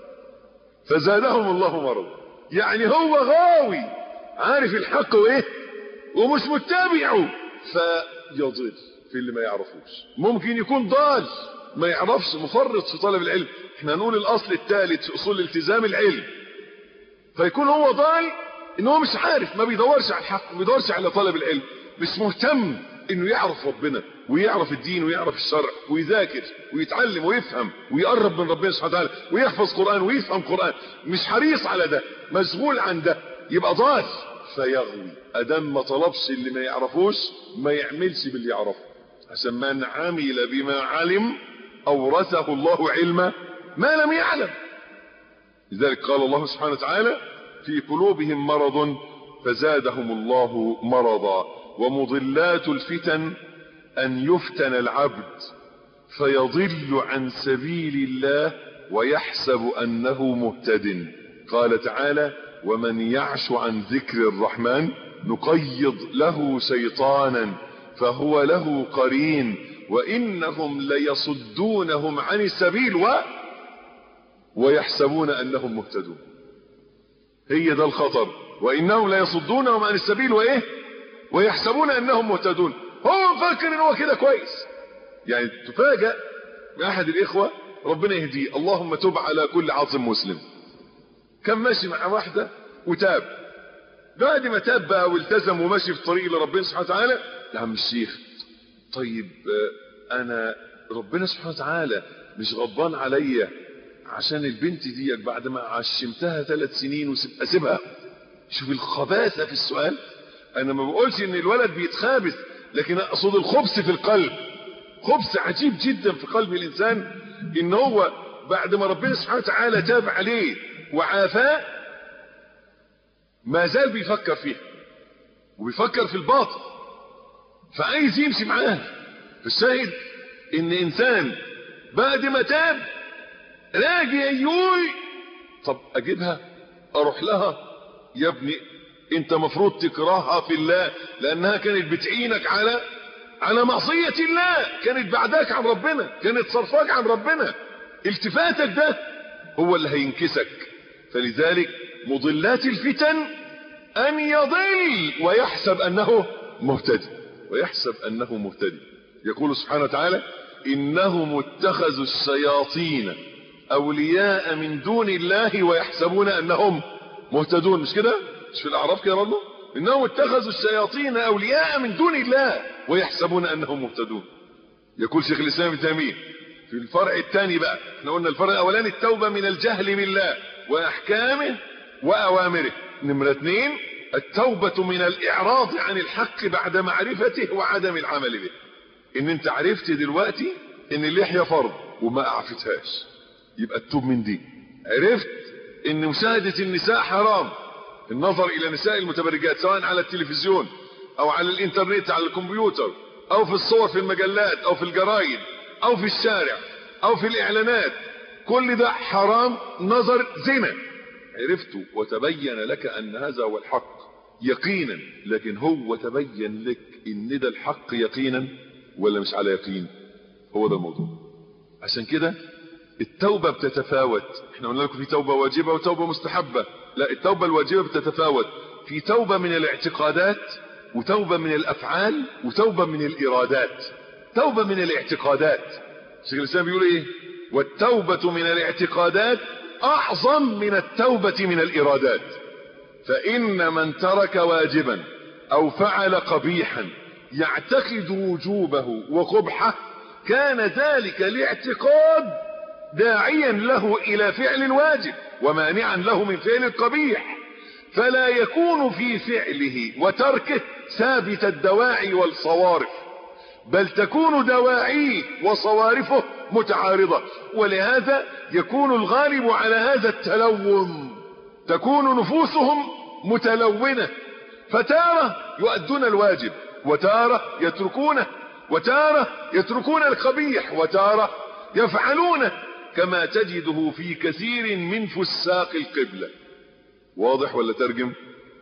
فزادهم الله مرض يعني هو غاوي عارف الحق وايه ومش متابعه فيضل في اللي ما يعرفوش ممكن يكون ضال ما يعرفش مفرط في طلب العلم احنا نقول الاصل الثالث في اصول التزام العلم فيكون هو ضال ان هو مش عارف ما بيدورش على الحق ما بيدورش على طلب العلم مش مهتم انه يعرف ربنا ويعرف الدين ويعرف الشرع ويذاكر ويتعلم ويفهم ويقرب من ربنا سبحانه وتعالى ويحفظ قرآن ويفهم قرآن مش حريص على ده مشغول عن ده يبقى ضال فيغوي ادم ما طلبش اللي ما يعرفوش ما يعملش باللي يعرفه عشان من عمل بما علم اورثه الله علم ما لم يعلم لذلك قال الله سبحانه وتعالى في قلوبهم مرض فزادهم الله مرضا ومضلات الفتن ان يفتن العبد فيضل عن سبيل الله ويحسب انه مهتد قال تعالى ومن يعش عن ذكر الرحمن نقيض له شيطانا فهو له قرين وانهم ليصدونهم عن السبيل و ويحسبون انهم مهتدون هي ده الخطر وانهم ليصدونهم عن السبيل وايه ويحسبون انهم مهتدون هو مفكر ان هو كده كويس يعني تفاجأ باحد الاخوة ربنا يهديه اللهم تب على كل عاصم مسلم كان ماشي مع واحدة وتاب بعد ما تاب بقى والتزم وماشي في الطريق لربنا سبحانه وتعالى يا عم الشيخ طيب آه، انا ربنا سبحانه وتعالى مش غضبان عليا عشان البنت ديت بعد ما عشمتها ثلاث سنين واسيبها شوف الخباثة في السؤال انا ما بقولش ان الولد بيتخابث لكن اقصد الخبث في القلب خبث عجيب جدا في قلب الانسان ان هو بعد ما ربنا سبحانه وتعالى تاب عليه وعافاه ما زال بيفكر فيها وبيفكر في الباطل فعايز يمشي معاه الشاهد ان انسان بعد ما تاب راجع يقول طب اجيبها اروح لها يا ابني انت مفروض تكرهها في الله لانها كانت بتعينك على على معصية الله كانت بعداك عن ربنا كانت صرفاك عن ربنا التفاتك ده هو اللي هينكسك فلذلك مضلات الفتن ان يضل ويحسب انه مهتدي ويحسب انه مهتدي يقول سبحانه وتعالى انهم اتخذوا الشياطين اولياء من دون الله ويحسبون انهم مهتدون مش كده مش في الاعراف كده برضه انهم اتخذوا الشياطين اولياء من دون الله ويحسبون انهم مهتدون يقول شيخ الاسلام ابن تيميه في الفرع الثاني بقى احنا قلنا الفرع الاولاني التوبه من الجهل بالله واحكامه واوامره نمره اثنين التوبه من الاعراض عن الحق بعد معرفته وعدم العمل به ان انت عرفت دلوقتي ان اللحيه فرض وما اعفتهاش يبقى التوب من دي عرفت ان مشاهده النساء حرام النظر الى نساء المتبرجات سواء على التلفزيون او على الانترنت على الكمبيوتر او في الصور في المجلات او في الجرايد او في الشارع او في الاعلانات كل ده حرام نظر زنا عرفته وتبين لك ان هذا هو الحق يقينا لكن هو تبين لك ان ده الحق يقينا ولا مش على يقين هو ده الموضوع عشان كده التوبة بتتفاوت احنا قلنا لكم في توبة واجبة وتوبة مستحبة لا التوبة الواجبة بتتفاوت في توبة من الاعتقادات وتوبة من الافعال وتوبة من الارادات توبة من الاعتقادات شيخ الاسلام بيقول ايه والتوبة من الاعتقادات اعظم من التوبة من الارادات فان من ترك واجبا او فعل قبيحا يعتقد وجوبه وقبحه كان ذلك الاعتقاد داعيا له الى فعل الواجب ومانعا له من فعل القبيح فلا يكون في فعله وتركه ثابت الدواعي والصوارف بل تكون دواعيه وصوارفه متعارضة ولهذا يكون الغالب على هذا التلوم تكون نفوسهم متلونة فتارة يؤدون الواجب وتارة يتركونه وتارة يتركون القبيح وتارة يفعلونه كما تجده في كثير من فساق القبلة واضح ولا ترجم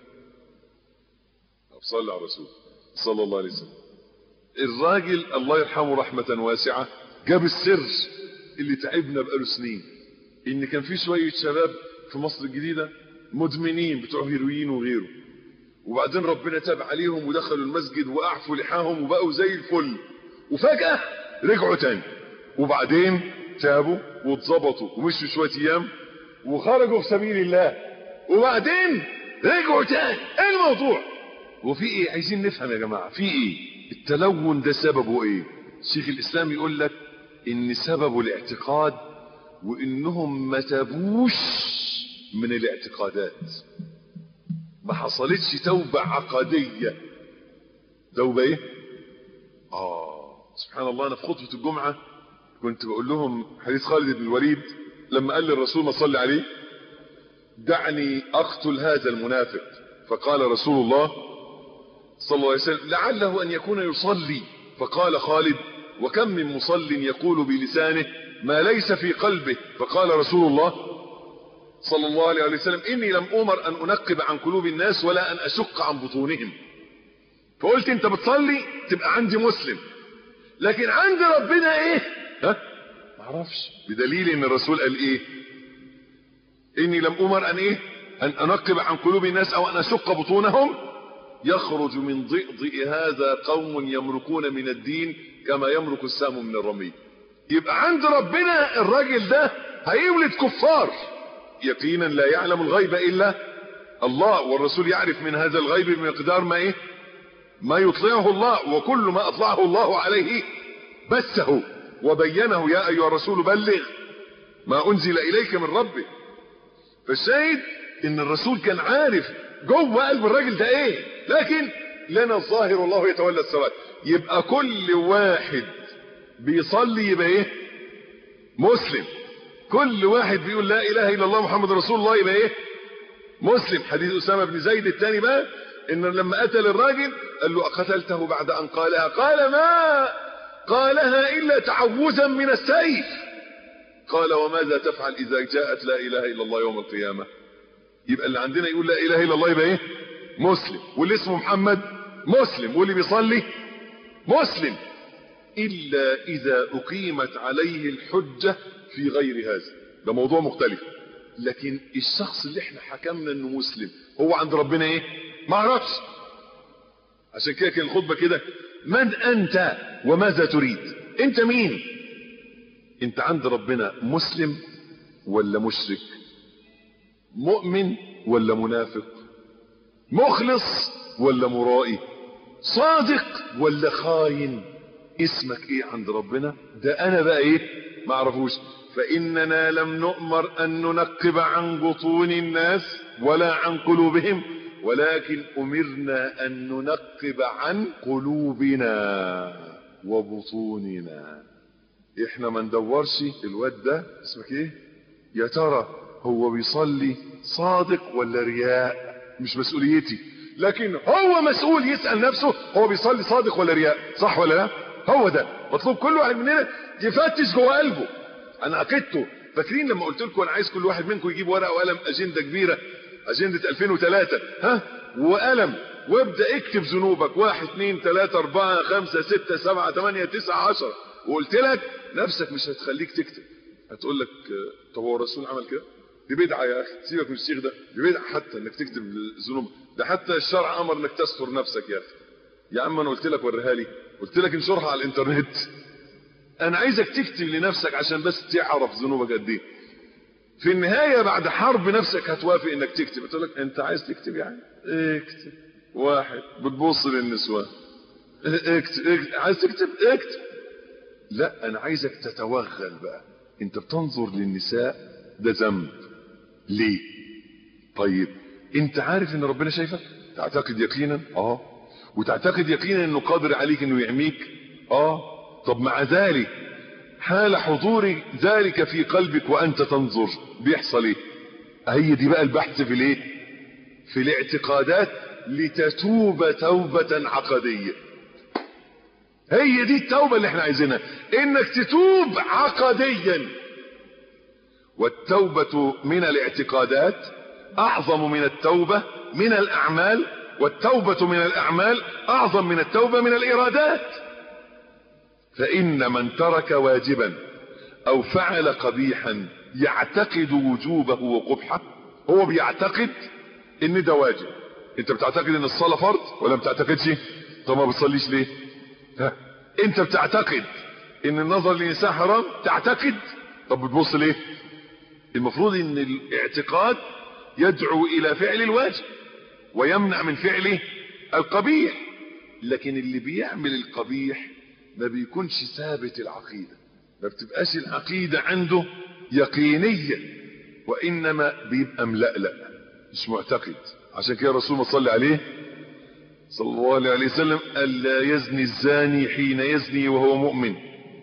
صلى على الرسول صلى الله عليه وسلم الراجل الله يرحمه رحمة واسعة جاب السر اللي تعبنا بقاله سنين ان كان في شوية شباب في مصر الجديدة مدمنين بتوع هيروين وغيره وبعدين ربنا تاب عليهم ودخلوا المسجد واعفوا لحاهم وبقوا زي الفل وفجأة رجعوا تاني وبعدين تابوا واتظبطوا ومشوا شوية ايام وخرجوا في سبيل الله وبعدين رجعوا تاني ايه الموضوع وفي ايه عايزين نفهم يا جماعه في ايه التلون ده سببه ايه شيخ الاسلام يقول لك ان سببه الاعتقاد وانهم ما تابوش من الاعتقادات ما حصلتش توبه عقديه توبه ايه اه سبحان الله انا في خطبه الجمعه كنت بقول لهم حديث خالد بن الوليد لما قال للرسول ما صلي عليه دعني اقتل هذا المنافق فقال رسول الله صلى الله عليه وسلم لعله ان يكون يصلي فقال خالد وكم من مصل يقول بلسانه ما ليس في قلبه فقال رسول الله صلى الله عليه وسلم اني لم امر ان انقب عن قلوب الناس ولا ان اشق عن بطونهم فقلت انت بتصلي تبقى عندي مسلم لكن عند ربنا ايه ها معرفش بدليل ان الرسول قال ايه اني لم امر ان ايه ان انقب عن قلوب الناس او ان اشق بطونهم يخرج من ضئضئ هذا قوم يمرقون من الدين كما يمرق السهم من الرمي يبقى عند ربنا الراجل ده هيولد كفار يقينا لا يعلم الغيب الا الله والرسول يعرف من هذا الغيب بمقدار ما ايه ما يطلعه الله وكل ما اطلعه الله عليه بثه وبينه يا ايها الرسول بلغ ما انزل اليك من ربك فالشاهد ان الرسول كان عارف جوه قلب الراجل ده ايه لكن لنا الظاهر والله يتولى السواد يبقى كل واحد بيصلي يبقى ايه مسلم كل واحد بيقول لا اله الا الله محمد رسول الله يبقى ايه مسلم حديث اسامه بن زيد الثاني بقى ان لما قتل الراجل قال له اقتلته بعد ان قالها قال ما قالها الا تعوذا من السيف قال وماذا تفعل اذا جاءت لا اله الا الله يوم القيامه يبقى اللي عندنا يقول لا اله الا الله يبقى ايه مسلم واللي اسمه محمد مسلم واللي بيصلي مسلم الا اذا اقيمت عليه الحجه في غير هذا ده موضوع مختلف لكن الشخص اللي احنا حكمنا انه مسلم هو عند ربنا ايه ما اعرفش عشان كده كان الخطبه كده من انت وماذا تريد انت مين انت عند ربنا مسلم ولا مشرك مؤمن ولا منافق مخلص ولا مرائي صادق ولا خاين اسمك ايه عند ربنا ده انا بقى ايه ما اعرفوش فاننا لم نؤمر ان ننقب عن بطون الناس ولا عن قلوبهم ولكن امرنا ان ننقب عن قلوبنا وبطوننا احنا ما ندورش الواد ده اسمك ايه يا ترى هو بيصلي صادق ولا رياء مش مسؤوليتي لكن هو مسؤول يسأل نفسه هو بيصلي صادق ولا رياء صح ولا لا هو ده مطلوب كل واحد مننا يفتش جوه قلبه انا عقدته فاكرين لما قلت لكم انا عايز كل واحد منكم يجيب ورقه وقلم اجنده كبيره اجنده 2003 ها وقلم وابدا اكتب ذنوبك واحد اثنين ثلاثة أربعة خمسة ستة سبعة ثمانية تسعة عشرة وقلت لك نفسك مش هتخليك تكتب هتقول لك آه، طب هو الرسول عمل كده دي بدعة يا اخي سيبك من الشيخ ده دي بدعة حتى انك تكتب ذنوب ده حتى الشرع امر انك تستر نفسك يا اخي يا عم انا قلت لك وريها لي قلت لك انشرها على الانترنت انا عايزك تكتب لنفسك عشان بس تعرف ذنوبك قد ايه في النهايه بعد حرب نفسك هتوافق انك تكتب تقول لك انت عايز تكتب يعني اكتب واحد بتبص للنسوان اكتب, اكتب. عايز تكتب اكتب لا انا عايزك تتوغل بقى انت بتنظر للنساء ده ذنب ليه طيب انت عارف ان ربنا شايفك تعتقد يقينا اه وتعتقد يقينا انه قادر عليك انه يعميك اه طب مع ذلك حال حضور ذلك في قلبك وانت تنظر بيحصل ايه هي دي بقى البحث في الايه في الاعتقادات لتتوب توبة عقدية هي دي التوبة اللي احنا عايزينها انك تتوب عقديا والتوبة من الاعتقادات اعظم من التوبة من الاعمال والتوبة من الاعمال اعظم من التوبة من الارادات فان من ترك واجبا او فعل قبيحا يعتقد وجوبه وقبحه هو بيعتقد ان ده واجب انت بتعتقد ان الصلاة فرض ولا بتعتقدش طب ما بتصليش ليه ها انت بتعتقد ان النظر للنساء حرام تعتقد طب بتبص ليه المفروض ان الاعتقاد يدعو الى فعل الواجب ويمنع من فعل القبيح لكن اللي بيعمل القبيح ما بيكونش ثابت العقيدة ما بتبقاش العقيدة عنده يقينية وإنما بيبقى ملألأ مش معتقد عشان كده الرسول ما صلى عليه صلى الله عليه وسلم ألا يزني الزاني حين يزني وهو مؤمن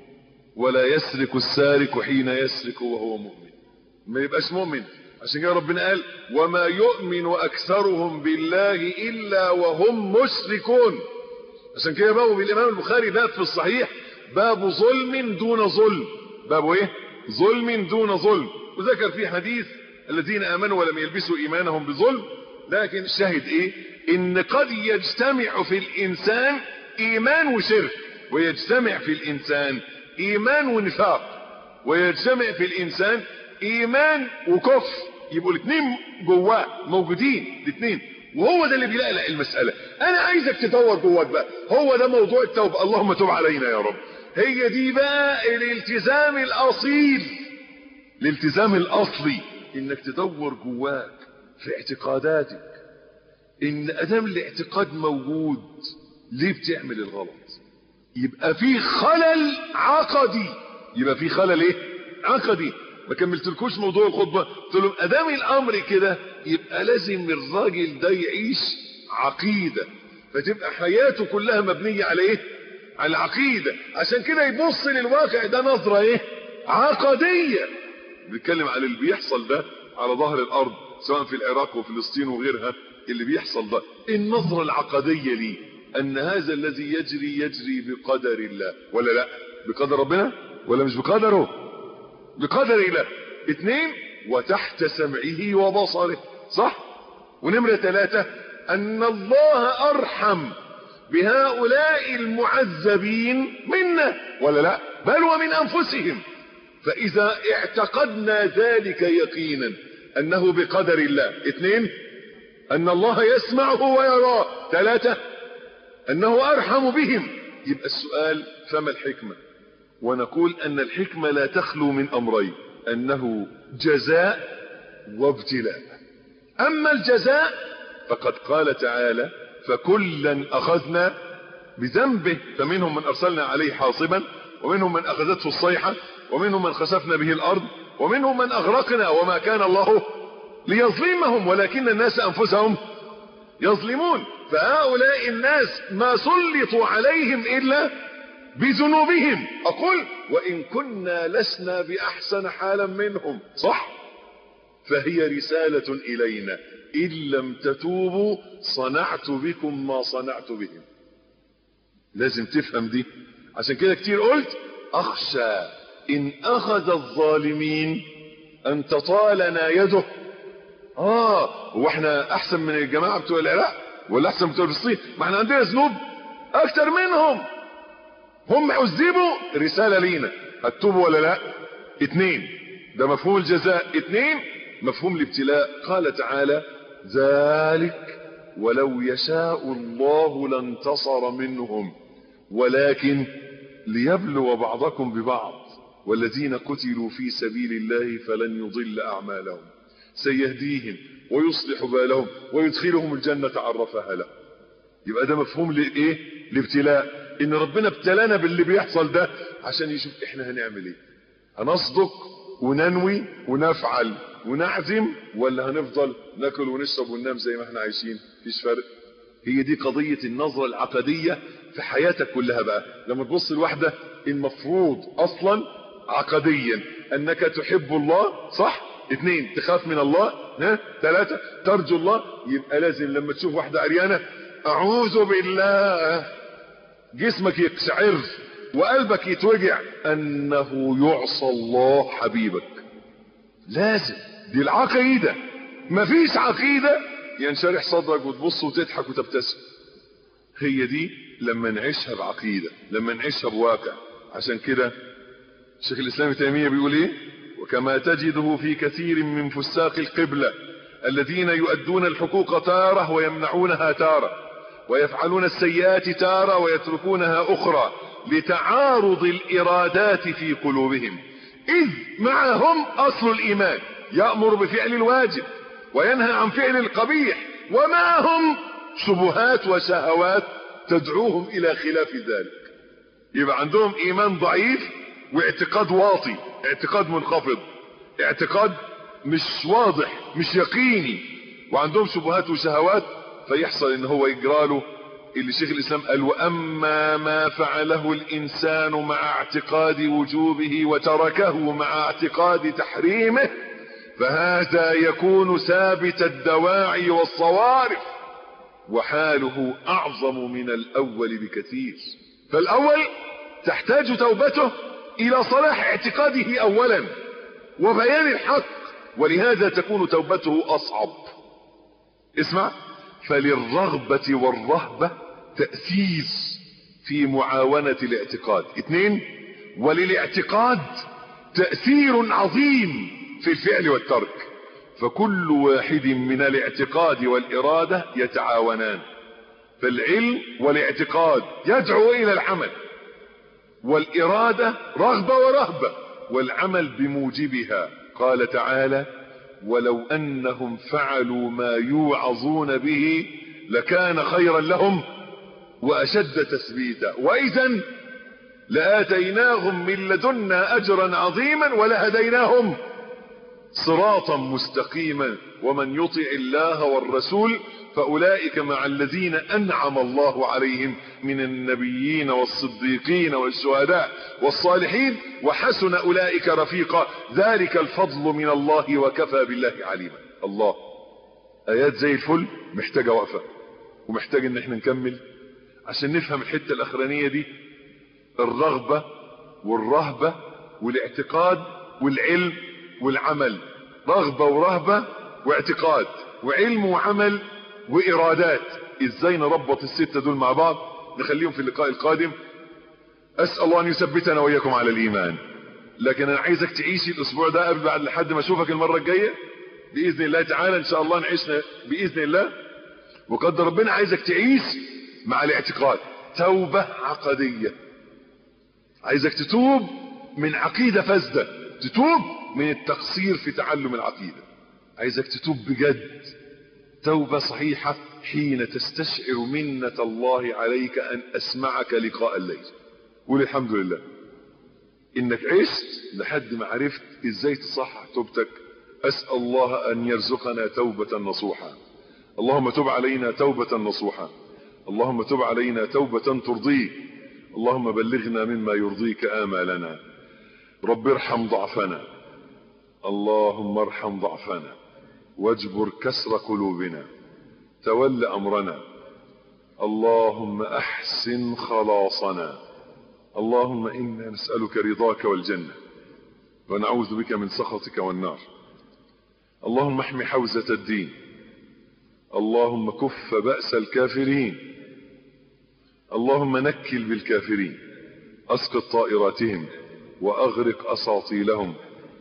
ولا يسرق السارق حين يسرق وهو مؤمن ما يبقاش مؤمن عشان كده ربنا قال وما يؤمن أكثرهم بالله إلا وهم مشركون عشان كده باب بالإمام البخاري باب في الصحيح باب ظلم دون ظلم باب ايه ظلم دون ظلم وذكر فيه حديث الذين آمنوا ولم يلبسوا إيمانهم بظلم لكن الشاهد ايه ان قد يجتمع في الانسان ايمان وشرك ويجتمع في الانسان ايمان ونفاق ويجتمع في الانسان ايمان وكفر يبقوا الاثنين جواه موجودين الاثنين وهو ده اللي بيلقلق المسألة انا عايزك تدور جواك بقى هو ده موضوع التوبة اللهم تب علينا يا رب هي دي بقى الالتزام الاصيل الالتزام الاصلي انك تدور جواك في اعتقاداتك ان ادام الاعتقاد موجود ليه بتعمل الغلط يبقى في خلل عقدي يبقى في خلل ايه عقدي ما كملتلكوش موضوع الخطبة قلت لهم ادام الامر كده يبقى لازم الراجل ده يعيش عقيدة فتبقى حياته كلها مبنية على ايه على العقيدة عشان كده يبص للواقع ده نظرة ايه عقدية بيتكلم على اللي بيحصل ده على ظهر الارض سواء في العراق وفلسطين وغيرها اللي بيحصل ده النظرة العقدية ليه ان هذا الذي يجري يجري بقدر الله ولا لا بقدر ربنا ولا مش بقدره بقدر الله اثنين وتحت سمعه وبصره صح ونمرة ثلاثة ان الله ارحم بهؤلاء المعذبين منا ولا لا بل ومن انفسهم فاذا اعتقدنا ذلك يقينا انه بقدر الله اثنين ان الله يسمعه ويراه ثلاثة انه ارحم بهم يبقى السؤال فما الحكمة ونقول ان الحكمة لا تخلو من امرين انه جزاء وابتلاء اما الجزاء فقد قال تعالى فكلا اخذنا بذنبه فمنهم من ارسلنا عليه حاصبا ومنهم من اخذته الصيحة ومنهم من خسفنا به الارض ومنهم من اغرقنا وما كان الله ليظلمهم ولكن الناس انفسهم يظلمون فهؤلاء الناس ما سلطوا عليهم الا بذنوبهم اقول وان كنا لسنا باحسن حالا منهم صح فهي رسالة الينا ان لم تتوبوا صنعت بكم ما صنعت بهم لازم تفهم دي عشان كده كتير قلت اخشى ان اخذ الظالمين ان تطالنا يده اه هو احنا احسن من الجماعة بتوع العراق ولا احسن من بتوع فلسطين ما احنا عندنا ذنوب اكتر منهم هم عذبوا رسالة لينا هتتوبوا ولا لا اتنين ده مفهوم الجزاء اتنين مفهوم الابتلاء قال تعالى ذلك ولو يشاء الله لانتصر منهم ولكن ليبلو بعضكم ببعض والذين قتلوا في سبيل الله فلن يضل أعمالهم سيهديهم ويصلح بالهم ويدخلهم الجنة عرفها لهم يبقى ده مفهوم لايه الابتلاء ان ربنا ابتلانا باللي بيحصل ده عشان يشوف احنا هنعمل ايه هنصدق وننوي ونفعل ونعزم ولا هنفضل ناكل ونشرب وننام زي ما احنا عايشين مفيش فرق هي دي قضية النظرة العقدية في حياتك كلها بقى لما تبص الواحدة المفروض اصلا عقديا انك تحب الله صح اثنين تخاف من الله ها ثلاثة ترجو الله يبقى لازم لما تشوف واحدة عريانة اعوذ بالله جسمك يقشعر وقلبك يتوجع انه يعصى الله حبيبك لازم دي العقيدة مفيش عقيدة ينشرح صدرك وتبص وتضحك وتبتسم هي دي لما نعيشها بعقيدة لما نعيشها بواقع عشان كده شيخ الاسلام تيمية بيقول ايه وكما تجده في كثير من فساق القبلة الذين يؤدون الحقوق تارة ويمنعونها تارة ويفعلون السيئات تارة ويتركونها اخرى لتعارض الارادات في قلوبهم اذ معهم اصل الايمان يأمر بفعل الواجب وينهى عن فعل القبيح ومعهم شبهات وشهوات تدعوهم الى خلاف ذلك يبقى عندهم ايمان ضعيف واعتقاد واطي اعتقاد منخفض اعتقاد مش واضح مش يقيني وعندهم شبهات وشهوات فيحصل ان هو يجراله اللي شيخ الاسلام قال واما ما فعله الانسان مع اعتقاد وجوبه وتركه مع اعتقاد تحريمه فهذا يكون ثابت الدواعي والصوارف وحاله اعظم من الاول بكثير فالاول تحتاج توبته الى صلاح اعتقاده اولا وبيان الحق ولهذا تكون توبته اصعب اسمع فللرغبة والرهبة تأثير في معاونة الاعتقاد اثنين وللاعتقاد تأثير عظيم في الفعل والترك فكل واحد من الاعتقاد والإرادة يتعاونان فالعلم والاعتقاد يدعو إلى العمل والإرادة رغبة ورهبة والعمل بموجبها قال تعالى ولو أنهم فعلوا ما يوعظون به لكان خيرا لهم وأشد تثبيتا وإذا لآتيناهم من لدنا أجرا عظيما ولهديناهم صراطا مستقيما ومن يطع الله والرسول فأولئك مع الذين أنعم الله عليهم من النبيين والصديقين والشهداء والصالحين وحسن أولئك رفيقا ذلك الفضل من الله وكفى بالله عليما الله آيات زي الفل محتاجة وقفة ومحتاج ان احنا نكمل عشان نفهم الحتة الأخرانية دي الرغبة والرهبة والاعتقاد والعلم والعمل رغبة ورهبة واعتقاد وعلم وعمل وإرادات ازاي نربط الستة دول مع بعض نخليهم في اللقاء القادم أسأل الله أن يثبتنا وإياكم على الإيمان لكن أنا عايزك تعيش الأسبوع ده قبل بعد لحد ما أشوفك المرة الجاية بإذن الله تعالى إن شاء الله نعيشنا بإذن الله وقدر ربنا عايزك تعيش مع الاعتقاد توبة عقدية عايزك تتوب من عقيدة فاسدة تتوب من التقصير في تعلم العقيدة عايزك تتوب بجد توبة صحيحة حين تستشعر منة الله عليك أن أسمعك لقاء الليل قول الحمد لله إنك عشت لحد ما عرفت إزاي تصحح توبتك أسأل الله أن يرزقنا توبة نصوحة اللهم تب علينا توبة نصوحة اللهم تب علينا توبة ترضيك اللهم بلغنا مما يرضيك آمالنا رب ارحم ضعفنا اللهم ارحم ضعفنا واجبر كسر قلوبنا تول أمرنا اللهم أحسن خلاصنا اللهم إنا نسألك رضاك والجنة ونعوذ بك من سخطك والنار اللهم احمي حوزة الدين اللهم كف بأس الكافرين اللهم نكل بالكافرين أسقط طائراتهم وأغرق أساطيلهم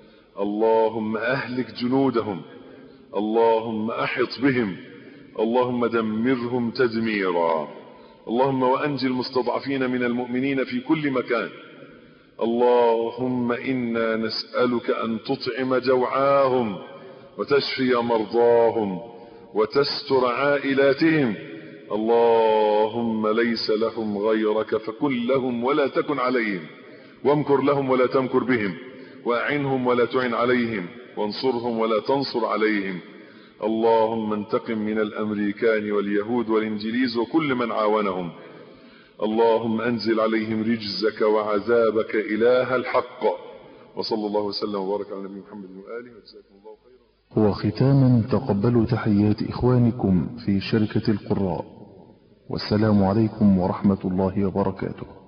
اللهم أهلك جنودهم اللهم أحط بهم اللهم دمرهم تدميرا اللهم وأنج المستضعفين من المؤمنين في كل مكان اللهم إنا نسألك أن تطعم جوعاهم وتشفي مرضاهم وتستر عائلاتهم اللهم ليس لهم غيرك فكن لهم ولا تكن عليهم وامكر لهم ولا تمكر بهم واعنهم ولا تعن عليهم وانصرهم ولا تنصر عليهم اللهم انتقم من الامريكان واليهود والانجليز وكل من عاونهم اللهم انزل عليهم رجزك وعذابك اله الحق وصلى الله وسلم وبارك على نبينا محمد واله وجزاكم الله خيرا وختاما تقبلوا تحيات إخوانكم في شركة القراء والسلام عليكم ورحمة الله وبركاته